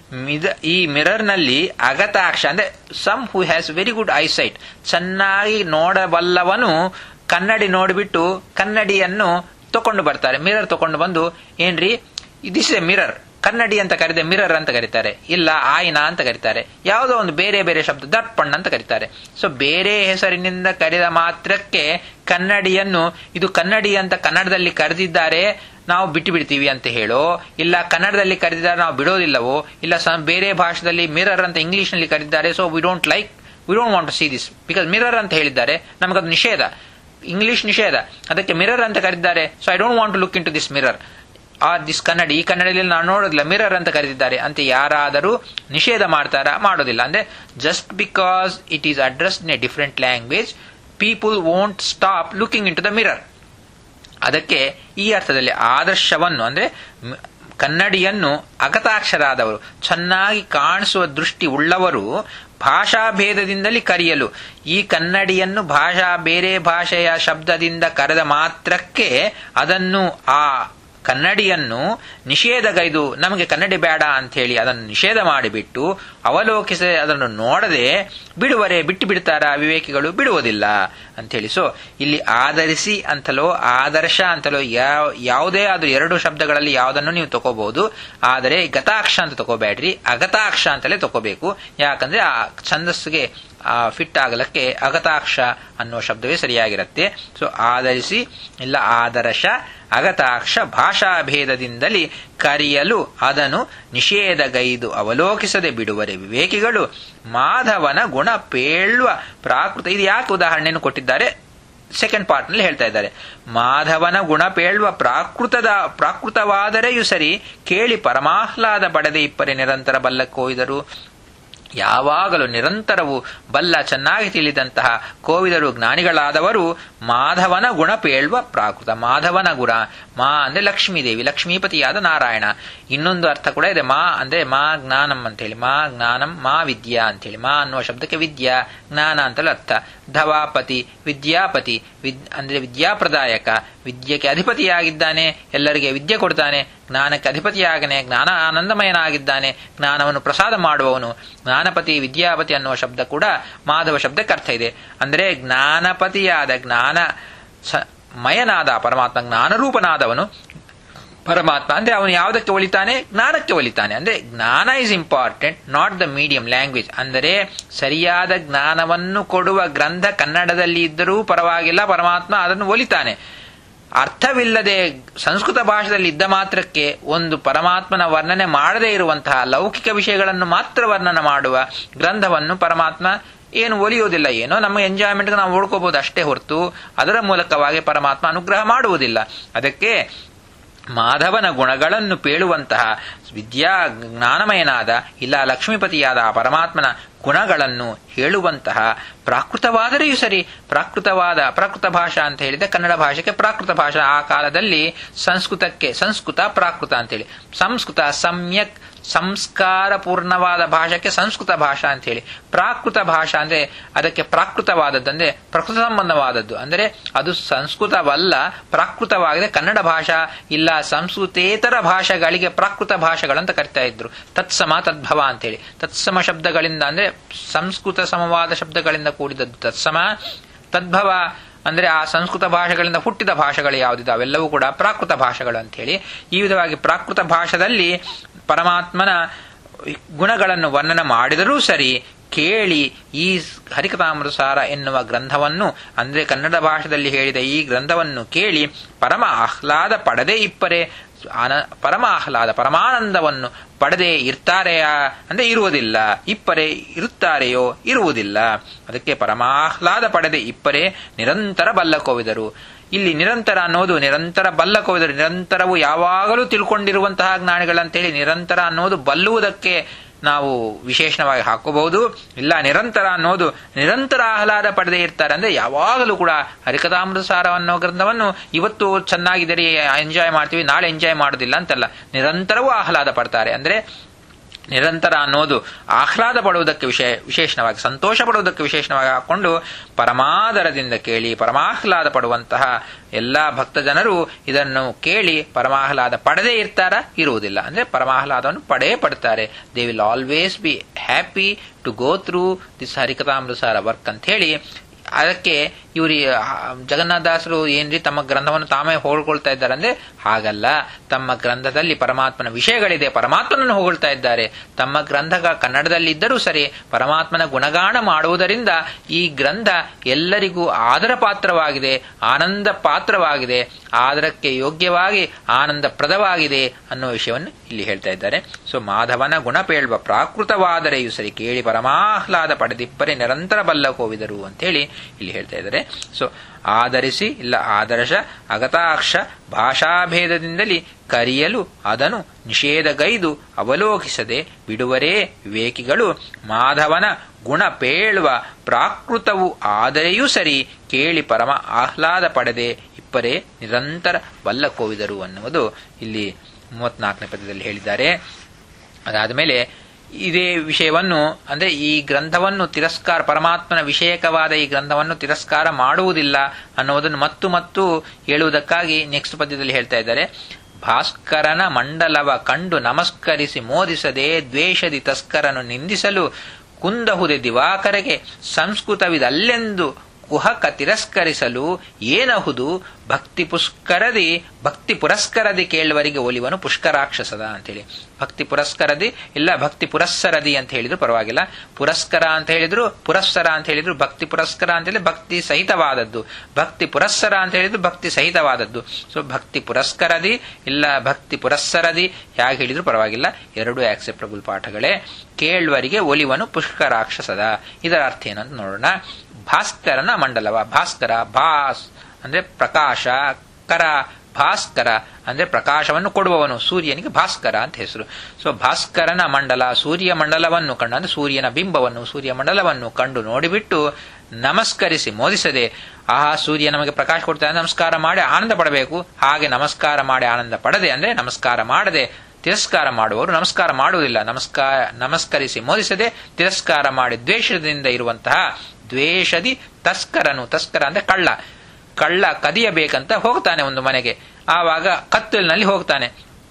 ಈ ಮಿರರ್ನಲ್ಲಿ ಅಗತಾಕ್ಷ ಅಂದ್ರೆ some who has very good eyesight ಚೆನ್ನಾಗಿ ನೋಡಬಲ್ಲವನು ಕನ್ನಡಿ ನೋಡಿಬಿಟ್ಟು ಕನ್ನಡಿಯನ್ನು ತಕೊಂಡು ಬರ್ತಾರೆ ಮಿರರ್ ತಕೊಂಡು ಬಂದು ಏನ್ರಿ ದಿಸ್ ಎ ಮಿರರ್ ಕನ್ನಡಿ ಅಂತ ಕರೆದೆ ಮಿರರ್ ಅಂತ ಕರೀತಾರೆ ಇಲ್ಲ ಆಯ್ನ ಅಂತ ಕರೀತಾರೆ ಯಾವುದೋ ಒಂದು ಬೇರೆ ಬೇರೆ ಶಬ್ದ ದರ್ಪಣ್ ಅಂತ ಕರೀತಾರೆ ಸೊ ಬೇರೆ ಹೆಸರಿನಿಂದ ಕರೆದ ಮಾತ್ರಕ್ಕೆ ಕನ್ನಡಿಯನ್ನು ಇದು ಕನ್ನಡಿ ಅಂತ ಕನ್ನಡದಲ್ಲಿ ಕರೆದಿದ್ದಾರೆ ನಾವು ಬಿಟ್ಟು ಬಿಡ್ತೀವಿ ಅಂತ ಹೇಳೋ ಇಲ್ಲ ಕನ್ನಡದಲ್ಲಿ ಕರೆದಿದ್ದಾರೆ ನಾವು ಬಿಡೋದಿಲ್ಲವೋ ಇಲ್ಲ ಬೇರೆ ಭಾಷೆಯಲ್ಲಿ ಮಿರರ್ ಅಂತ ಇಂಗ್ಲಿಷ್ ನಲ್ಲಿ ಕರೆದಿದ್ದಾರೆ so we don't like we don't want to see this because mirror ಅಂತ ಹೇಳಿದ್ದಾರೆ ನಮಗದು ನಿಷೇಧ ಇಂಗ್ಲಿಷ್ ನಿಷೇಧ ಅದಕ್ಕೆ ಮಿರರ್ ಅಂತ ಕರೆದಿದ್ದಾರೆ so I don't want to look into this mirror or this ಕನ್ನಡಿ ಈ ಕನ್ನಡದಲ್ಲಿ ನಾವು ನೋಡೋದಿಲ್ಲ ಮಿರರ್ ಅಂತ ಕರೆದಿದ್ದಾರೆ ಅಂತ ಯಾರಾದರೂ ನಿಷೇಧ ಮಾಡ್ತಾರಾ ಮಾಡೋದಿಲ್ಲ ಅಂದ್ರೆ just because it is addressed in a different language people won't stop looking into the mirror ಅದಕ್ಕೆ ಈ ಅರ್ಥದಲ್ಲಿ ಆದರ್ಶವನ್ನು ಅಂದ್ರೆ ಕನ್ನಡಿಯನ್ನು ಅಗತಾಕ್ಷರಾದವರು ಚೆನ್ನಾಗಿ ಕಾಣಿಸುವ ದೃಷ್ಟಿ ಉಳ್ಳವರು ಭಾಷಾ ಭೇದದಿಂದಲೇ ಕರೆಯಲು ಈ ಕನ್ನಡಿಯನ್ನು ಭಾಷಾ ಬೇರೆ ಭಾಷೆಯ ಶಬ್ದದಿಂದ ಕರೆದ ಮಾತ್ರಕ್ಕೆ ಅದನ್ನು ಆ ಕನ್ನಡಿಯನ್ನು ನಿಷೇಧಗೈದು ನಮಗೆ ಕನ್ನಡಿ ಬೇಡ ಅಂತ ಹೇಳಿ ಅದನ್ನು ನಿಷೇಧ ಮಾಡಿಬಿಟ್ಟು ಅವಲೋಕಿಸಿ ಅದನ್ನು ನೋಡದೆ ಬಿಡುವರೆ ಬಿಟ್ಟು ಬಿಡ್ತಾರ ವಿವೇಕಿಗಳು ಬಿಡುವುದಿಲ್ಲ ಅಂಥೇಳಿ ಸೊ ಇಲ್ಲಿ ಆಧರಿಸಿ ಅಂತಲೋ ಆದರ್ಶ ಅಂತಲೋ ಯಾವ ಯಾವುದೇ ಆದ್ರೂ ಎರಡು ಶಬ್ದಗಳಲ್ಲಿ ಯಾವುದನ್ನು ನೀವು ತಗೋಬಹುದು ಆದರೆ ಗತಾಕ್ಷ ಅಂತ ತಗೋಬೇಡ್ರಿ ಅಗತಾಕ್ಷ ಅಂತಲೇ ತಗೋಬೇಕು ಯಾಕಂದ್ರೆ ಆ ಛಂದಸ್ಸಿಗೆ ಫಿಟ್ ಆಗಲಕ್ಕೆ ಅಗತಾಕ್ಷ ಅನ್ನೋ ಶಬ್ದವೇ ಸರಿಯಾಗಿರುತ್ತೆ ಸೊ ಆಧರಿಸಿ ಇಲ್ಲ ಆದರ್ಶ ಅಗತಾಕ್ಷ ಭಾಷಾ ಭೇದದಿಂದಲೇ ಕರೆಯಲು ಅದನ್ನು ನಿಷೇಧಗೈದು ಅವಲೋಕಿಸದೆ ಬಿಡುವರೆ ವಿವೇಕಿಗಳು ಮಾಧವನ ಗುಣ ಪೇಳುವ ಪ್ರಾಕೃತ ಇದು ಯಾಕೆ ಉದಾಹರಣೆಯನ್ನು ಕೊಟ್ಟಿದ್ದಾರೆ ಸೆಕೆಂಡ್ ಪಾರ್ಟ್ ನಲ್ಲಿ ಹೇಳ್ತಾ ಇದ್ದಾರೆ ಮಾಧವನ ಗುಣ ಪೇಳುವ ಪ್ರಾಕೃತದ ಪ್ರಾಕೃತವಾದರೆಯೂ ಸರಿ ಕೇಳಿ ಪರಮಾಹ್ಲಾದ ಪಡೆದೆ ಇಪ್ಪರೆ ನಿರಂತರ ಬಲ್ಲಕ್ಕೋಯ್ದರು ಯಾವಾಗಲೂ ನಿರಂತರವೂ ಬಲ್ಲ ಚೆನ್ನಾಗಿ ತಿಳಿದಂತಹ ಕೋವಿದರು ಜ್ಞಾನಿಗಳಾದವರು ಮಾಧವನ ಗುಣ ಪೇಳುವ ಪ್ರಾಕೃತ ಮಾಧವನ ಗುಣ ಮಾ ಅಂದ್ರೆ ಲಕ್ಷ್ಮೀದೇವಿ ಲಕ್ಷ್ಮೀಪತಿಯಾದ ನಾರಾಯಣ ಇನ್ನೊಂದು ಅರ್ಥ ಕೂಡ ಇದೆ ಮಾ ಅಂದ್ರೆ ಮಾ ಜ್ಞಾನಂ ಅಂತೇಳಿ ಮಾ ಜ್ಞಾನಂ ಮಾ ವಿದ್ಯಾ ಅಂತೇಳಿ ಮಾ ಅನ್ನುವ ಶಬ್ದಕ್ಕೆ ವಿದ್ಯಾ ಜ್ಞಾನ ಅಂತಲೂ ಅರ್ಥ ಧವಾಪತಿ ವಿದ್ಯಾಪತಿ ವಿದ್ ಅಂದ್ರೆ ವಿದ್ಯಾಪ್ರದಾಯಕ ವಿದ್ಯೆಗೆ ಅಧಿಪತಿಯಾಗಿದ್ದಾನೆ ಎಲ್ಲರಿಗೆ ವಿದ್ಯೆ ಕೊಡ್ತಾನೆ ಜ್ಞಾನಕ್ಕೆ ಅಧಿಪತಿಯಾಗನೆ ಜ್ಞಾನ ಆನಂದಮಯನಾಗಿದ್ದಾನೆ ಜ್ಞಾನವನ್ನು ಪ್ರಸಾದ ಮಾಡುವವನು ಜ್ಞಾನಪತಿ ವಿದ್ಯಾಪತಿ ಅನ್ನುವ ಶಬ್ದ ಕೂಡ ಮಾಧವ ಶಬ್ದಕ್ಕೆ ಅರ್ಥ ಇದೆ ಅಂದರೆ ಜ್ಞಾನಪತಿಯಾದ ಜ್ಞಾನ ಮಯನಾದ ಪರಮಾತ್ಮ ಜ್ಞಾನರೂಪನಾದವನು ಪರಮಾತ್ಮ ಅಂದ್ರೆ ಅವನು ಯಾವುದಕ್ಕೆ ಒಲಿತಾನೆ ಜ್ಞಾನಕ್ಕೆ ಒಲಿತಾನೆ ಅಂದ್ರೆ ಜ್ಞಾನ is important not the medium language ಅಂದರೆ ಸರಿಯಾದ ಜ್ಞಾನವನ್ನು ಕೊಡುವ ಗ್ರಂಥ ಕನ್ನಡದಲ್ಲಿ ಇದ್ದರೂ ಪರವಾಗಿಲ್ಲ ಪರಮಾತ್ಮ ಅದನ್ನು ಒಲಿತಾನೆ ಅರ್ಥವಿಲ್ಲದೆ ಸಂಸ್ಕೃತ ಭಾಷೆಯಲ್ಲಿ ಇದ್ದ ಮಾತ್ರಕ್ಕೆ ಒಂದು ಪರಮಾತ್ಮನ ವರ್ಣನೆ ಮಾಡದೇ ಇರುವಂತಹ ಲೌಕಿಕ ವಿಷಯಗಳನ್ನು ಮಾತ್ರ ವರ್ಣನೆ ಮಾಡುವ ಗ್ರಂಥವನ್ನು ಪರಮಾತ್ಮ ಏನು ಒಲಿಯೋದಿಲ್ಲ ಏನೋ ನಮ್ಮ ಎಂಜಾಯ್ಮೆಂಟ್ಗೆ ನಾವು ಓಡ್ಕೋಬಹುದು ಅಷ್ಟೇ ಹೊರತು ಅದರ ಮೂಲಕವಾಗಿ ಪರಮಾತ್ಮ ಅನುಗ್ರಹ ಮಾಡುವುದಿಲ್ಲ ಅದಕ್ಕೆ ಮಾಧವನ ಗುಣಗಳನ್ನು ಪೇಳುವಂತಹ ವಿದ್ಯಾ ಜ್ಞಾನಮಯನಾದ ಇಲ್ಲ ಲಕ್ಷ್ಮೀಪತಿಯಾದ ಆ ಪರಮಾತ್ಮನ ಗುಣಗಳನ್ನು ಹೇಳುವಂತಹ ಪ್ರಾಕೃತವಾದರೆಯೂ ಸರಿ ಪ್ರಾಕೃತವಾದ ಪ್ರಾಕೃತ ಭಾಷಾ ಅಂತ ಹೇಳಿದ್ರೆ ಕನ್ನಡ ಭಾಷೆಗೆ ಪ್ರಾಕೃತ ಭಾಷಾ ಆ ಕಾಲದಲ್ಲಿ ಸಂಸ್ಕೃತಕ್ಕೆ ಸಂಸ್ಕೃತ ಪ್ರಾಕೃತ ಅಂತೇಳಿ ಸಂಸ್ಕೃತ ಸಮ್ಯಕ್ ಸಂಸ್ಕಾರ ಪೂರ್ಣವಾದ ಭಾಷೆಗೆ ಸಂಸ್ಕೃತ ಭಾಷಾ ಅಂತ ಹೇಳಿ ಪ್ರಾಕೃತ ಭಾಷಾ ಅಂದ್ರೆ ಅದಕ್ಕೆ ಪ್ರಾಕೃತವಾದದ್ದು ಪ್ರಕೃತ ಸಂಬಂಧವಾದದ್ದು ಅಂದರೆ ಅದು ಸಂಸ್ಕೃತವಲ್ಲ ಪ್ರಾಕೃತವಾಗಿದೆ ಕನ್ನಡ ಭಾಷಾ ಇಲ್ಲ ಸಂಸ್ಕೃತೇತರ ಭಾಷೆಗಳಿಗೆ ಪ್ರಾಕೃತ ಭಾಷೆಗಳಂತ ಕರಿತಾ ಇದ್ರು ತತ್ಸಮ ತದ್ಭವ ಅಂತೇಳಿ ತತ್ಸಮ ಶಬ್ದಗಳಿಂದ ಅಂದ್ರೆ ಸಂಸ್ಕೃತ ಸಮವಾದ ಶಬ್ದಗಳಿಂದ ಕೂಡಿದದ್ದು ತತ್ಸಮ ತದ್ಭವ ಅಂದ್ರೆ ಆ ಸಂಸ್ಕೃತ ಭಾಷೆಗಳಿಂದ ಹುಟ್ಟಿದ ಭಾಷೆಗಳು ಯಾವುದಿದೆ ಅವೆಲ್ಲವೂ ಕೂಡ ಪ್ರಾಕೃತ ಭಾಷೆಗಳು ಅಂತ ಹೇಳಿ ಈ ವಿಧವಾಗಿ ಪ್ರಾಕೃತ ಭಾಷೆಯಲ್ಲಿ ಪರಮಾತ್ಮನ ಗುಣಗಳನ್ನು ವರ್ಣನ ಮಾಡಿದರೂ ಸರಿ ಕೇಳಿ ಈ ಹರಿಕಥಾಮೃತಸಾರ ಎನ್ನುವ ಗ್ರಂಥವನ್ನು ಅಂದ್ರೆ ಕನ್ನಡ ಭಾಷೆಯಲ್ಲಿ ಹೇಳಿದ ಈ ಗ್ರಂಥವನ್ನು ಕೇಳಿ ಪರಮ ಆಹ್ಲಾದ ಪಡದೆ ಇಪ್ಪರೆ ಆನ ಪರಮ ಆಹ್ಲಾದ ಪರಮಾನಂದವನ್ನು ಪಡೆದೇ ಇರ್ತಾರೆಯಾ ಅಂದ್ರೆ ಇರುವುದಿಲ್ಲ ಇಪ್ಪರೆ ಇರುತ್ತಾರೆಯೋ ಇರುವುದಿಲ್ಲ ಅದಕ್ಕೆ ಪರಮಾಹ್ಲಾದ ಪಡೆದೆ ಇಪ್ಪರೆ ನಿರಂತರ ಬಲ್ಲಕೋವಿದರು ಇಲ್ಲಿ ನಿರಂತರ ಅನ್ನೋದು ನಿರಂತರ ಬಲ್ಲಕೋವಿದರು ನಿರಂತರವು ಯಾವಾಗಲೂ ತಿಳ್ಕೊಂಡಿರುವಂತಹ ಜ್ಞಾನಿಗಳಂತೇಳಿ ನಿರಂತರ ಅನ್ನೋದು ಬಲ್ಲುವುದಕ್ಕೆ ನಾವು ವಿಶೇಷಣವಾಗಿ ಹಾಕೋಬಹುದು ಇಲ್ಲ ನಿರಂತರ ಅನ್ನೋದು ನಿರಂತರ ಆಹ್ಲಾದ ಪಡೆದೇ ಇರ್ತಾರೆ ಅಂದ್ರೆ ಯಾವಾಗಲೂ ಕೂಡ ಹರಿಕಥಾಮೃತಸಾರ ಅನ್ನೋ ಗ್ರಂಥವನ್ನು ಇವತ್ತು ಚೆನ್ನಾಗಿದ್ದರೆ ಎಂಜಾಯ್ ಮಾಡ್ತೀವಿ ನಾಳೆ ಎಂಜಾಯ್ ಮಾಡೋದಿಲ್ಲ ಅಂತಲ್ಲ ನಿರಂತರವೂ ಆಹ್ಲಾದ ಪಡ್ತಾರೆ ಅಂದ್ರೆ ನಿರಂತರ ಅನ್ನೋದು ಆಹ್ಲಾದ ಪಡುವುದಕ್ಕೆ ವಿಷಯ ವಿಶೇಷವಾಗಿ ಸಂತೋಷ ಪಡುವುದಕ್ಕೆ ವಿಶೇಷವಾಗಿ ಹಾಕೊಂಡು ಪರಮಾದರದಿಂದ ಕೇಳಿ ಪರಮಾಹ್ಲಾದ ಪಡುವಂತಹ ಎಲ್ಲಾ ಭಕ್ತ ಜನರು ಇದನ್ನು ಕೇಳಿ ಪರಮಾಹ್ಲಾದ ಪಡೆದೇ ಇರ್ತಾರ ಇರುವುದಿಲ್ಲ ಅಂದ್ರೆ ಪರಮಾಹ್ಲಾದವನ್ನು ಪಡೇ ಪಡ್ತಾರೆ they will always be happy to go through this Harikathamrutasara work ಅಂತ ಹೇಳಿ ಅದಕ್ಕೆ ಇವರು ಜಗನ್ನಾಥದಾಸರು ಏನ್ರಿ ತಮ್ಮ ಗ್ರಂಥವನ್ನು ತಾವೇ ಹೊಗಳ್ಕೊಳ್ತಾ ಇದ್ದಾರೆ ಅಂದ್ರೆ ಹಾಗಲ್ಲ ತಮ್ಮ ಗ್ರಂಥದಲ್ಲಿ ಪರಮಾತ್ಮನ ವಿಷಯಗಳಿದೆ ಪರಮಾತ್ಮನನ್ನು ಹೊಗಳ್ತಾ ಇದ್ದಾರೆ ತಮ್ಮ ಗ್ರಂಥ ಕನ್ನಡದಲ್ಲಿ ಇದ್ದರೂ ಸರಿ ಪರಮಾತ್ಮನ ಗುಣಗಾನ ಮಾಡುವುದರಿಂದ ಈ ಗ್ರಂಥ ಎಲ್ಲರಿಗೂ ಆದರ ಪಾತ್ರವಾಗಿದೆ ಆನಂದ ಪಾತ್ರವಾಗಿದೆ ಆದರಕ್ಕೆ ಯೋಗ್ಯವಾಗಿ ಆನಂದಪ್ರದವಾಗಿದೆ ಅನ್ನೋ ವಿಷಯವನ್ನು ಇಲ್ಲಿ ಹೇಳ್ತಾ ಇದ್ದಾರೆ ಸೊ ಮಾಧವನ ಗುಣ ಪೇಳ್ವ ಪ್ರಾಕೃತವಾದರೆಯೂ ಸರಿ ಕೇಳಿ ಪರಮಾಹ್ಲಾದ ಪಡೆದಿಪ್ಪರೆ ನಿರಂತರ ಬಲ್ಲ ಕೋವಿದರು ಅಂತೇಳಿ ಇಲ್ಲಿ ಹೇಳ್ತಾ ಇದ್ದಾರೆ ಸೊ ಆಧರಿಸಿ ಇಲ್ಲ ಆದರ್ಶ ಅಗತಾಕ್ಷ ಭಾಷಾಭೇದದಿಂದಲೇ ಕರಿಯಲು ಅದನ್ನು ನಿಷೇಧಗೈದು ಅವಲೋಕಿಸದೆ ಬಿಡುವರೇ ವಿವೇಕಿಗಳು ಮಾಧವನ ಗುಣ ಪೇಳುವ ಪ್ರಾಕೃತವು ಆದರೆಯೂ ಸರಿ ಕೇಳಿ ಪರಮ ಆಹ್ಲಾದ ಪಡೆದೆ ಇಪ್ಪರೇ ನಿರಂತರ ಬಲ್ಲ ಕೋವಿದರು ಅನ್ನುವುದು ಇಲ್ಲಿ ಮೂವತ್ನಾಲ್ಕನೇ ಪದ್ಯದಲ್ಲಿ ಹೇಳಿದ್ದಾರೆ ಅದಾದ ಮೇಲೆ ಇದೇ ವಿಷಯವನ್ನು ಅಂದ್ರೆ ಈ ಗ್ರಂಥವನ್ನು ತಿರಸ್ಕಾರ ಪರಮಾತ್ಮನ ವಿಷಯಕವಾದ ಈ ಗ್ರಂಥವನ್ನು ತಿರಸ್ಕಾರ ಮಾಡುವುದಿಲ್ಲ ಅನ್ನುವುದನ್ನು ಮತ್ತು ಮತ್ತು ಹೇಳುವುದಕ್ಕಾಗಿ ನೆಕ್ಸ್ಟ್ ಪದ್ಯದಲ್ಲಿ ಹೇಳ್ತಾ ಇದ್ದಾರೆ ಭಾಸ್ಕರನ ಮಂಡಲವ ಕಂಡು ನಮಸ್ಕರಿಸಿ ಮೋದಿಸದೆ ದ್ವೇಷದಿ ತಸ್ಕರನು ನಿಂದಿಸಲು ಕುಂದಹುದೆ ದಿವಾಕರೆಗೆ ಸಂಸ್ಕೃತವಿದಲ್ಲೆಂದು ಕುಹಕ ತಿರಸ್ಕರಿಸಲು ಏನಹುದು ಭಕ್ತಿ ಪುಷ್ಕರದಿ ಭಕ್ತಿ ಪುರಸ್ಕರದಿ ಕೇಳುವರಿಗೆ ಒಲಿವನು ಪುಷ್ಕರಾಕ್ಷಸದ ಅಂತೇಳಿ ಭಕ್ತಿ ಪುರಸ್ಕರದಿ ಇಲ್ಲ ಭಕ್ತಿ ಪುರಸ್ಸರದಿ ಅಂತ ಹೇಳಿದ್ರು ಪರವಾಗಿಲ್ಲ ಪುರಸ್ಕರ ಅಂತ ಹೇಳಿದ್ರು ಪುರಸ್ಸರ ಅಂತ ಹೇಳಿದ್ರು ಭಕ್ತಿ ಪುರಸ್ಕರ ಅಂತ ಹೇಳಿ ಭಕ್ತಿ ಸಹಿತವಾದದ್ದು ಭಕ್ತಿ ಪುರಸ್ಸರ ಅಂತ ಹೇಳಿದ್ರು ಭಕ್ತಿ ಸಹಿತವಾದದ್ದು ಸೊ ಭಕ್ತಿ ಪುರಸ್ಕರದಿ ಇಲ್ಲ ಭಕ್ತಿ ಪುರಸ್ಸರದಿ ಹೇಗೆ ಹೇಳಿದ್ರು ಪರವಾಗಿಲ್ಲ ಎರಡೂ ಆಕ್ಸೆಪ್ಟಬಲ್ ಪಾಠಗಳೇ ಕೇಳುವರಿಗೆ ಒಲಿವನು ಪುಷ್ಕರಾಕ್ಷಸದ ಇದರ ಅರ್ಥ ಏನಂತ ನೋಡೋಣ ಭಾಸ್ಕರನ ಮಂಡಲವ ಭಾಸ್ಕರ ಭಾಸ್ ಅಂದ್ರೆ ಪ್ರಕಾಶ ಕರ ಭಾಸ್ಕರ ಅಂದ್ರೆ ಪ್ರಕಾಶವನ್ನು ಕೊಡುವವನು ಸೂರ್ಯನಿಗೆ ಭಾಸ್ಕರ ಅಂತ ಹೆಸರು ಸೊ ಭಾಸ್ಕರನ ಮಂಡಲ ಸೂರ್ಯ ಮಂಡಲವನ್ನು ಕಂಡು ಅಂದ್ರೆ ಸೂರ್ಯನ ಬಿಂಬವನ್ನು ಸೂರ್ಯ ಮಂಡಲವನ್ನು ಕಂಡು ನೋಡಿಬಿಟ್ಟು ನಮಸ್ಕರಿಸಿ ಮೋದಿಸದೆ ಆಹಾ ಸೂರ್ಯ ನಮಗೆ ಪ್ರಕಾಶ ಕೊಡ್ತಾನೆ ನಮಸ್ಕಾರ ಮಾಡಿ ಆನಂದ ಪಡಬೇಕು ಹಾಗೆ ನಮಸ್ಕಾರ ಮಾಡಿ ಆನಂದ ಪಡದೆ ಅಂದ್ರೆ ನಮಸ್ಕಾರ ಮಾಡದೆ ತಿರಸ್ಕಾರ ಮಾಡುವವರು ನಮಸ್ಕಾರ ಮಾಡುವುದಿಲ್ಲ ನಮಸ್ಕಾರ ನಮಸ್ಕರಿಸಿ ಮೋದಿಸದೆ ತಿರಸ್ಕಾರ ಮಾಡಿ ದ್ವೇಷದಿಂದ ಇರುವಂತಹ ದ್ವೇಷದಿ ತಸ್ಕರನು ತಸ್ಕರ ಅಂದ್ರೆ ಕಳ್ಳ ಕಳ್ಳ ಕದಿಯಬೇಕಂತ ಹೋಗ್ತಾನೆ ಒಂದು ಮನೆಗೆ ಆವಾಗ ಕತ್ತಲಿನಲ್ಲಿ ಹೋಗ್ತಾನೆ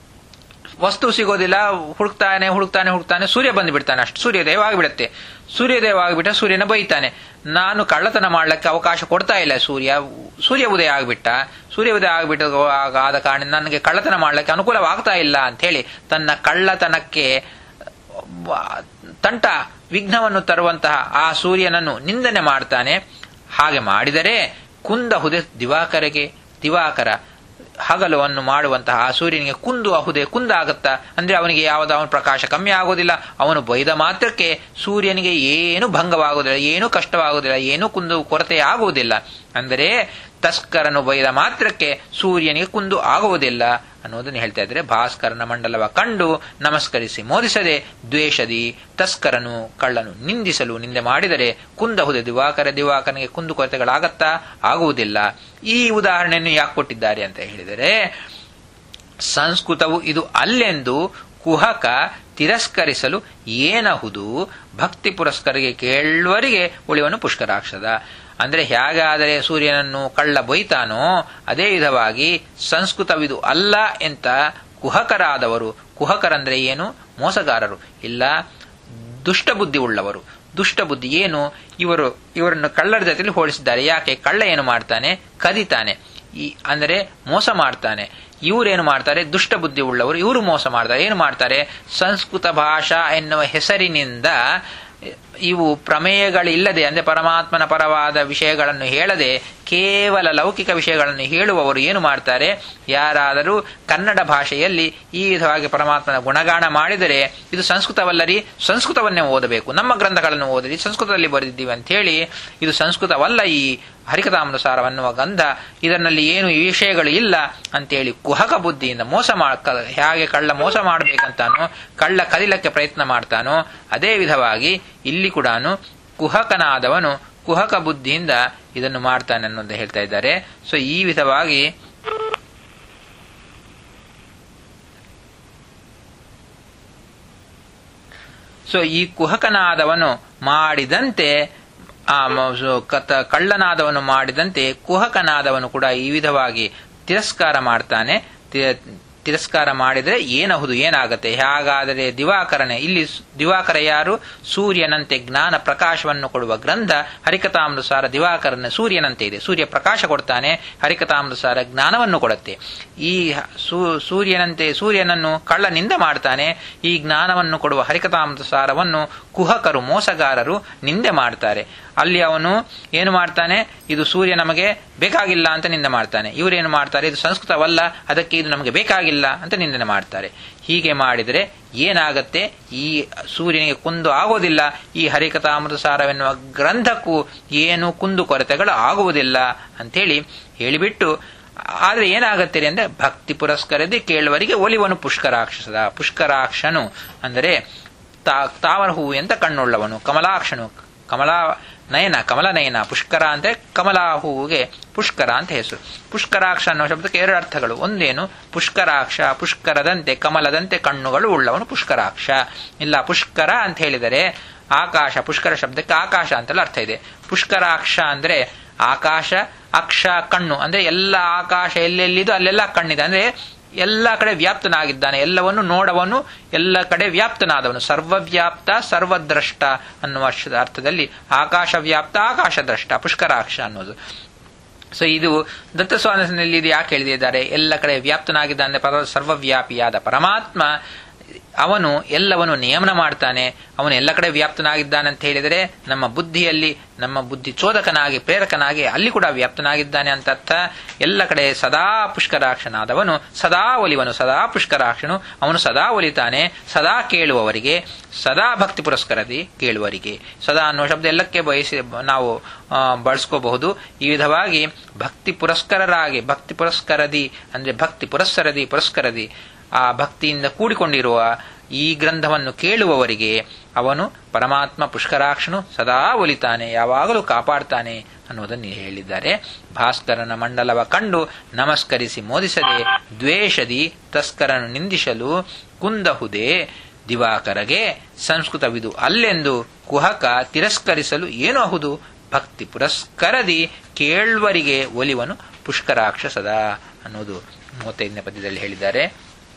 ವಸ್ತು ಸಿಗೋದಿಲ್ಲ ಹುಡುಕ್ತಾನೆ ಹುಡುಕ್ತಾನೆ ಹುಡುಕ್ತಾನೆ ಸೂರ್ಯ ಬಂದುಬಿಡ್ತಾನೆ ಅಷ್ಟು ಸೂರ್ಯೋದಯ ಆಗಿಬಿಡುತ್ತೆ ಸೂರ್ಯೋದಯ ಆಗಿಬಿಟ್ಟ ಸೂರ್ಯನ ಬೈತಾನೆ ನಾನು ಕಳ್ಳತನ ಮಾಡ್ಲಿಕ್ಕೆ ಅವಕಾಶ ಕೊಡ್ತಾ ಇಲ್ಲ ಸೂರ್ಯ ಸೂರ್ಯ ಉದಯ ಆಗಿಬಿಟ್ಟ ಸೂರ್ಯ ಉದಯ ಆಗಿಬಿಟ್ಟ ಆದ ಕಾರಣ ನನಗೆ ಕಳ್ಳತನ ಮಾಡ್ಲಿಕ್ಕೆ ಅನುಕೂಲವಾಗ್ತಾ ಇಲ್ಲ ಅಂತ ಹೇಳಿ ತನ್ನ ಕಳ್ಳತನಕ್ಕೆ ತಂಟ ವಿಘ್ನವನ್ನು ತರುವಂತಹ ಆ ಸೂರ್ಯನನ್ನು ನಿಂದನೆ ಮಾಡ್ತಾನೆ ಹಾಗೆ ಮಾಡಿದರೆ ಕುಂದ ಹುದೆ ದಿವಾಕರೆಗೆ ದಿವಾಕರ ಹಗಲುವನ್ನು ಮಾಡುವಂತಹ ಆ ಸೂರ್ಯನಿಗೆ ಕುಂದು ಅಹುದೆ ಕುಂದ ಆಗುತ್ತಾ ಅಂದ್ರೆ ಅವನಿಗೆ ಯಾವ್ದು ಅವನ ಪ್ರಕಾಶ ಕಮ್ಮಿ ಆಗೋದಿಲ್ಲ ಅವನು ಬೈದ ಮಾತ್ರಕ್ಕೆ ಸೂರ್ಯನಿಗೆ ಏನು ಭಂಗವಾಗುವುದಿಲ್ಲ ಏನು ಕಷ್ಟವಾಗುವುದಿಲ್ಲ ಏನು ಕುಂದು ಕೊರತೆ ಆಗುವುದಿಲ್ಲ ಅಂದರೆ ತಸ್ಕರನು ಬೈದ ಮಾತ್ರಕ್ಕೆ ಸೂರ್ಯನಿಗೆ ಕುಂದು ಆಗುವುದಿಲ್ಲ ಅನ್ನೋದನ್ನು ಹೇಳ್ತಾ ಇದ್ರೆ ಭಾಸ್ಕರನ ಮಂಡಲವ ಕಂಡು ನಮಸ್ಕರಿಸಿ ಮೋದಿಸದೆ ದ್ವೇಷದಿ ತಸ್ಕರನು ಕಳ್ಳನು ನಿಂದಿಸಲು ನಿಂದೆ ಮಾಡಿದರೆ ಕುಂದಹುದೆ ದಿವಾಕರ ದಿವಾಕರನಿಗೆ ಕುಂದುಕೊರತೆಗಳಾಗತ್ತಾ ಆಗುವುದಿಲ್ಲ ಈ ಉದಾಹರಣೆಯನ್ನು ಯಾಕೆ ಕೊಟ್ಟಿದ್ದಾರೆ ಅಂತ ಹೇಳಿದರೆ ಸಂಸ್ಕೃತವು ಇದು ಅಲ್ಲೆಂದು ಕುಹಕ ತಿರಸ್ಕರಿಸಲು ಏನಹುದು ಭಕ್ತಿ ಪುರಸ್ಕರಿಗೆ ಕೇಳುವರಿಗೆ ಉಳಿವನು ಪುಷ್ಕರಾಕ್ಷದ ಅಂದ್ರೆ ಹೇಗಾದರೆ ಸೂರ್ಯನನ್ನು ಕಳ್ಳ ಬೊಯ್ತಾನೋ ಅದೇ ವಿಧವಾಗಿ ಸಂಸ್ಕೃತವಿದು ಅಲ್ಲ ಎಂತ ಕುಹಕರಾದವರು ಕುಹಕರಂದ್ರೆ ಏನು ಮೋಸಗಾರರು ಇಲ್ಲ ದುಷ್ಟಬುದ್ಧಿ ಉಳ್ಳವರು ದುಷ್ಟಬುದ್ಧಿ ಏನು ಇವರು ಇವರನ್ನು ಕಳ್ಳರ ಜೊತೆಲಿ ಹೋಲಿಸಿದ್ದಾರೆ ಯಾಕೆ ಕಳ್ಳ ಏನು ಮಾಡ್ತಾನೆ ಕದಿತಾನೆ ಈ ಅಂದರೆ ಮೋಸ ಮಾಡ್ತಾನೆ ಇವರೇನು ಮಾಡ್ತಾರೆ ದುಷ್ಟ ಬುದ್ಧಿ ಉಳ್ಳವರು ಇವರು ಮೋಸ ಮಾಡ್ತಾರೆ ಏನು ಮಾಡ್ತಾರೆ ಸಂಸ್ಕೃತ ಭಾಷಾ ಎನ್ನುವ ಹೆಸರಿನಿಂದ ಇವು ಪ್ರಮೇಯಗಳಿಲ್ಲದೆ ಅಂದ್ರೆ ಪರಮಾತ್ಮನ ಪರವಾದ ವಿಷಯಗಳನ್ನು ಹೇಳದೆ ಕೇವಲ ಲೌಕಿಕ ವಿಷಯಗಳನ್ನು ಹೇಳುವವರು ಏನು ಮಾಡ್ತಾರೆ ಯಾರಾದರೂ ಕನ್ನಡ ಭಾಷೆಯಲ್ಲಿ ಈ ವಿಧವಾಗಿ ಪರಮಾತ್ಮನ ಗುಣಗಾನ ಮಾಡಿದರೆ ಇದು ಸಂಸ್ಕೃತವಲ್ಲರಿ ಸಂಸ್ಕೃತವನ್ನೇ ಓದಬೇಕು ನಮ್ಮ ಗ್ರಂಥಗಳನ್ನು ಓದಲಿ ಸಂಸ್ಕೃತದಲ್ಲಿ ಬರೆದಿದ್ದೀವಿ ಅಂತ ಹೇಳಿ ಇದು ಸಂಸ್ಕೃತವಲ್ಲ ಈ ಹರಿಕತಾಮೃತಸಾರವನ್ನುವ ಗಂಧ ಇದರಲ್ಲಿ ಏನು ಈ ವಿಷಯಗಳು ಇಲ್ಲ ಅಂತೇಳಿ ಕುಹಕ ಬುದ್ಧಿಯಿಂದ ಮೋಸ ಮಾಡ ಹೇಗೆ ಕಳ್ಳ ಮೋಸ ಮಾಡಬೇಕಂತಾನೋ ಕಳ್ಳ ಕದಿಲಕ್ಕೆ ಪ್ರಯತ್ನ ಮಾಡ್ತಾನೋ ಅದೇ ವಿಧವಾಗಿ ಇಲ್ಲಿ ಕೂಡ ಕುಹಕನಾದವನು ಕುಹಕ ಬುದ್ಧಿಯಿಂದ ಇದನ್ನು ಮಾಡ್ತಾನೆ ಅನ್ನೋದು ಹೇಳ್ತಾ ಇದ್ದಾರೆ ಸೊ ಈ ವಿಧವಾಗಿ ಸೊ ಈ ಕುಹಕನಾದವನು ಮಾಡಿದಂತೆ ಆ ಕಳ್ಳನಾದವನು ಮಾಡಿದಂತೆ ಕುಹಕನಾದವನು ಕೂಡ ಈ ವಿಧವಾಗಿ ತಿರಸ್ಕಾರ ಮಾಡ್ತಾನೆ ತಿರಸ್ಕಾರ ಮಾಡಿದರೆ ಏನಹುದು ಏನಾಗತ್ತೆ ಹೇಗಾದರೆ ದಿವಾಕರನೆ ಇಲ್ಲಿ ದಿವಾಕರ ಯಾರು ಸೂರ್ಯನಂತೆ ಜ್ಞಾನ ಪ್ರಕಾಶವನ್ನು ಕೊಡುವ ಗ್ರಂಥ ಹರಿಕತಾಮೃತಸಾರ ದಿವಾಕರನ ಸೂರ್ಯನಂತೆ ಇದೆ ಸೂರ್ಯ ಪ್ರಕಾಶ ಕೊಡ್ತಾನೆ ಹರಿಕತಾಮೃತಸಾರ ಜ್ಞಾನವನ್ನು ಕೊಡುತ್ತೆ ಈ ಸೂರ್ಯನಂತೆ ಸೂರ್ಯನನ್ನು ಕಳ್ಳನಿಂದ ಮಾಡ್ತಾನೆ ಈ ಜ್ಞಾನವನ್ನು ಕೊಡುವ ಹರಿಕತಾಮೃತಸಾರವನ್ನು ಕುಹಕರು ಮೋಸಗಾರರು ನಿಂದೆ ಮಾಡ್ತಾರೆ ಅಲ್ಲಿ ಅವನು ಏನು ಮಾಡ್ತಾನೆ ಇದು ಸೂರ್ಯ ನಮಗೆ ಬೇಕಾಗಿಲ್ಲ ಅಂತ ನಿಂದೆ ಮಾಡ್ತಾನೆ ಇವರೇನು ಮಾಡ್ತಾರೆ ಇದು ಸಂಸ್ಕೃತವಲ್ಲ ಅದಕ್ಕೆ ಇದು ನಮಗೆ ಬೇಕಾಗಿಲ್ಲ ಅಂತ ನಿಂದನೆ ಮಾಡ್ತಾರೆ ಹೀಗೆ ಮಾಡಿದರೆ ಏನಾಗತ್ತೆ ಈ ಸೂರ್ಯನಿಗೆ ಕುಂದು ಆಗೋದಿಲ್ಲ ಈ ಹರಿಕಥಾಮೃತಸಾರವೆನ್ನುವ ಗ್ರಂಥಕ್ಕೂ ಏನು ಕುಂದು ಕೊರತೆಗಳು ಆಗುವುದಿಲ್ಲ ಅಂತೇಳಿ ಹೇಳಿಬಿಟ್ಟು ಆದ್ರೆ ಏನಾಗತ್ತೆ ಅಂದ್ರೆ ಭಕ್ತಿ ಪುರಸ್ಕರದಿ ಕೇಳುವರಿಗೆ ಒಲಿವನು ಪುಷ್ಕರಾಕ್ಷಸದ ಪುಷ್ಕರಾಕ್ಷನು ಅಂದರೆ ತಾವರ ಹೂವು ಅಂತ ಕಣ್ಣುಳ್ಳವನು ಕಮಲಾಕ್ಷನು ಕಮಲಾ ನಯನ ಕಮಲ ನಯನ ಪುಷ್ಕರ ಅಂದ್ರೆ ಕಮಲಾ ಹೂವಿಗೆ ಪುಷ್ಕರ ಅಂತ ಹೆಸರು ಪುಷ್ಕರಾಕ್ಷ ಅನ್ನೋ ಶಬ್ದಕ್ಕೆ ಎರಡು ಅರ್ಥಗಳು ಒಂದೇನು ಪುಷ್ಕರಾಕ್ಷ ಪುಷ್ಕರದಂತೆ ಕಮಲದಂತೆ ಕಣ್ಣುಗಳು ಉಳ್ಳವನು ಪುಷ್ಕರಾಕ್ಷ ಇಲ್ಲ ಪುಷ್ಕರ ಅಂತ ಹೇಳಿದರೆ ಆಕಾಶ ಪುಷ್ಕರ ಶಬ್ದಕ್ಕೆ ಆಕಾಶ ಅಂತೆಲ್ಲ ಅರ್ಥ ಇದೆ ಪುಷ್ಕರಾಕ್ಷ ಅಂದ್ರೆ ಆಕಾಶ ಅಕ್ಷ ಕಣ್ಣು ಅಂದ್ರೆ ಎಲ್ಲ ಆಕಾಶ ಎಲ್ಲೆಲ್ಲಿದು ಅಲ್ಲೆಲ್ಲ ಕಣ್ಣಿದೆ ಅಂದ್ರೆ ಎಲ್ಲ ಕಡೆ ವ್ಯಾಪ್ತನಾಗಿದ್ದಾನೆ ಎಲ್ಲವನ್ನು ನೋಡವನು ಎಲ್ಲ ಕಡೆ ವ್ಯಾಪ್ತನಾದವನು ಸರ್ವವ್ಯಾಪ್ತ ಸರ್ವದ್ರಷ್ಟ ಅನ್ನುವ ಅರ್ಥದಲ್ಲಿ ಆಕಾಶ ವ್ಯಾಪ್ತ ಆಕಾಶ ದ್ರಷ್ಟ ಪುಷ್ಕರಾಕ್ಷ ಅನ್ನೋದು ಸೊ ಇದು ದತ್ತಸ್ವಾಮಿನಲ್ಲಿ ಇದು ಯಾಕೆ ಹೇಳಿದ್ದಾರೆ ಎಲ್ಲ ಕಡೆ ವ್ಯಾಪ್ತನಾಗಿದ್ದಾನೆ ಪರ ಸರ್ವವ್ಯಾಪಿಯಾದ ಪರಮಾತ್ಮ ಅವನು ಎಲ್ಲವನ್ನು ನಿಯಮನ ಮಾಡ್ತಾನೆ ಅವನು ಎಲ್ಲ ಕಡೆ ವ್ಯಾಪ್ತನಾಗಿದ್ದಾನೆ ಅಂತ ಹೇಳಿದರೆ ನಮ್ಮ ಬುದ್ಧಿಯಲ್ಲಿ ನಮ್ಮ ಬುದ್ಧಿ ಚೋದಕನಾಗಿ ಪ್ರೇರಕನಾಗಿ ಅಲ್ಲಿ ಕೂಡ ವ್ಯಾಪ್ತನಾಗಿದ್ದಾನೆ ಅಂತ ಅರ್ಥ ಎಲ್ಲ ಕಡೆ ಸದಾ ಪುಷ್ಕರಾಕ್ಷನಾದವನು ಸದಾ ಒಲಿವನು ಸದಾ ಪುಷ್ಕರಾಕ್ಷನು ಅವನು ಸದಾ ಒಲಿತಾನೆ ಸದಾ ಕೇಳುವವರಿಗೆ ಸದಾ ಭಕ್ತಿ ಪುರಸ್ಕರದಿ ಕೇಳುವರಿಗೆ ಸದಾ ಅನ್ನುವ ಶಬ್ದ ಎಲ್ಲಕ್ಕೆ ಬಯಸಿ ನಾವು ಬಳಸ್ಕೋಬಹುದು ಈ ವಿಧವಾಗಿ ಭಕ್ತಿ ಪುರಸ್ಕರರಾಗಿ ಭಕ್ತಿ ಪುರಸ್ಕರದಿ ಅಂದ್ರೆ ಭಕ್ತಿ ಪುರಸ್ಕರದಿ ಪುರಸ್ಕರದಿ ಆ ಭಕ್ತಿಯಿಂದ ಕೂಡಿಕೊಂಡಿರುವ ಈ ಗ್ರಂಥವನ್ನು ಕೇಳುವವರಿಗೆ ಅವನು ಪರಮಾತ್ಮ ಪುಷ್ಕರಾಕ್ಷನು ಸದಾ ಒಲಿತಾನೆ ಯಾವಾಗಲೂ ಕಾಪಾಡ್ತಾನೆ ಅನ್ನೋದನ್ನು ಹೇಳಿದ್ದಾರೆ ಭಾಸ್ಕರನ ಮಂಡಲವ ಕಂಡು ನಮಸ್ಕರಿಸಿ ಮೋದಿಸದೆ ದ್ವೇಷದಿ ತಸ್ಕರನು ನಿಂದಿಸಲು ಕುಂದಹುದೇ ದಿವಾಕರಗೆ ಸಂಸ್ಕೃತವಿದು ಅಲ್ಲೆಂದು ಕುಹಕ ತಿರಸ್ಕರಿಸಲು ಏನು ಅಹುದು ಭಕ್ತಿ ಪುರಸ್ಕರದಿ ಕೇಳ್ವರಿಗೆ ಒಲಿವನು ಪುಷ್ಕರಾಕ್ಷ ಸದಾ ಅನ್ನೋದು ಮೂವತ್ತೈದನೇ ಪದ್ಯದಲ್ಲಿ ಹೇಳಿದ್ದಾರೆ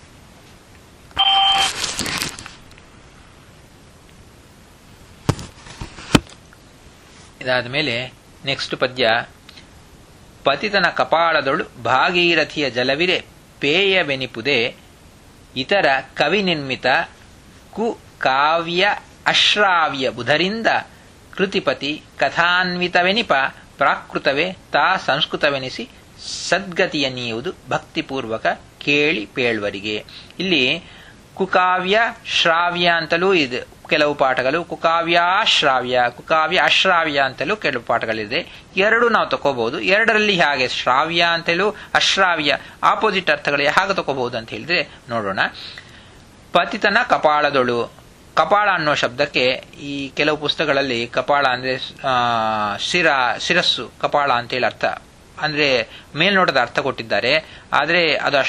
ಇದಾದ ಮೇಲೆ ನೆಕ್ಸ್ಟ್ ಪದ್ಯ ಪತಿತನ ಕಪಾಳದೊಳು ಭಾಗೀರಥಿಯ ಜಲವಿರೆ ಪೇಯವೆನಿಪುದೆ ಇತರ ಕವಿ ನಿರ್ಮಿತ ಕು ಕಾವ್ಯ ಅಶ್ರಾವ್ಯ ಬುಧರಿಂದ ಕೃತಿಪತಿ ಕಥಾನ್ವಿತವೆನಿಪ ಪ್ರಾಕೃತವೇ ತಾ ಸಂಸ್ಕೃತವೆನಿಸಿ ಸದ್ಗತಿಯ ನೀಯುವುದು ಭಕ್ತಿಪೂರ್ವಕ ಕೇಳಿ ಪೇಳ್ವರಿಗೆ ಇಲ್ಲಿ ಕುಕಾವ್ಯ ಶ್ರಾವ್ಯ ಅಂತಲೂ ಇದೆ ಕೆಲವು ಪಾಠಗಳು ಕುಕಾವ್ಯಾಶ್ರಾವ್ಯ ಕುಕಾವ್ಯ ಅಶ್ರಾವ್ಯ ಅಂತಲೂ ಕೆಲವು ಪಾಠಗಳಿದೆ ಎರಡು ನಾವು ತಗೋಬಹುದು ಎರಡರಲ್ಲಿ ಹಾಗೆ ಶ್ರಾವ್ಯ ಅಂತಲೂ ಅಶ್ರಾವ್ಯ ಆಪೋಸಿಟ್ ಅರ್ಥಗಳು ಹಾಗೆ ತಗೋಬಹುದು ಅಂತ ಹೇಳಿದ್ರೆ ನೋಡೋಣ ಪತಿತನ ಕಪಾಳದೊಳು ಕಪಾಳ ಅನ್ನೋ ಶಬ್ದಕ್ಕೆ ಈ ಕೆಲವು ಪುಸ್ತಕಗಳಲ್ಲಿ ಕಪಾಳ ಅಂದ್ರೆ ಆ, ಶಿರ ಶಿರಸ್ಸು ಕಪಾಳ ಅಂತೇಳಿ ಅರ್ಥ ಅಂದ್ರೆ ಮೇಲ್ನೋಟದ ಅರ್ಥ ಕೊಟ್ಟಿದ್ದಾರೆ ಆದರೆ ಅದು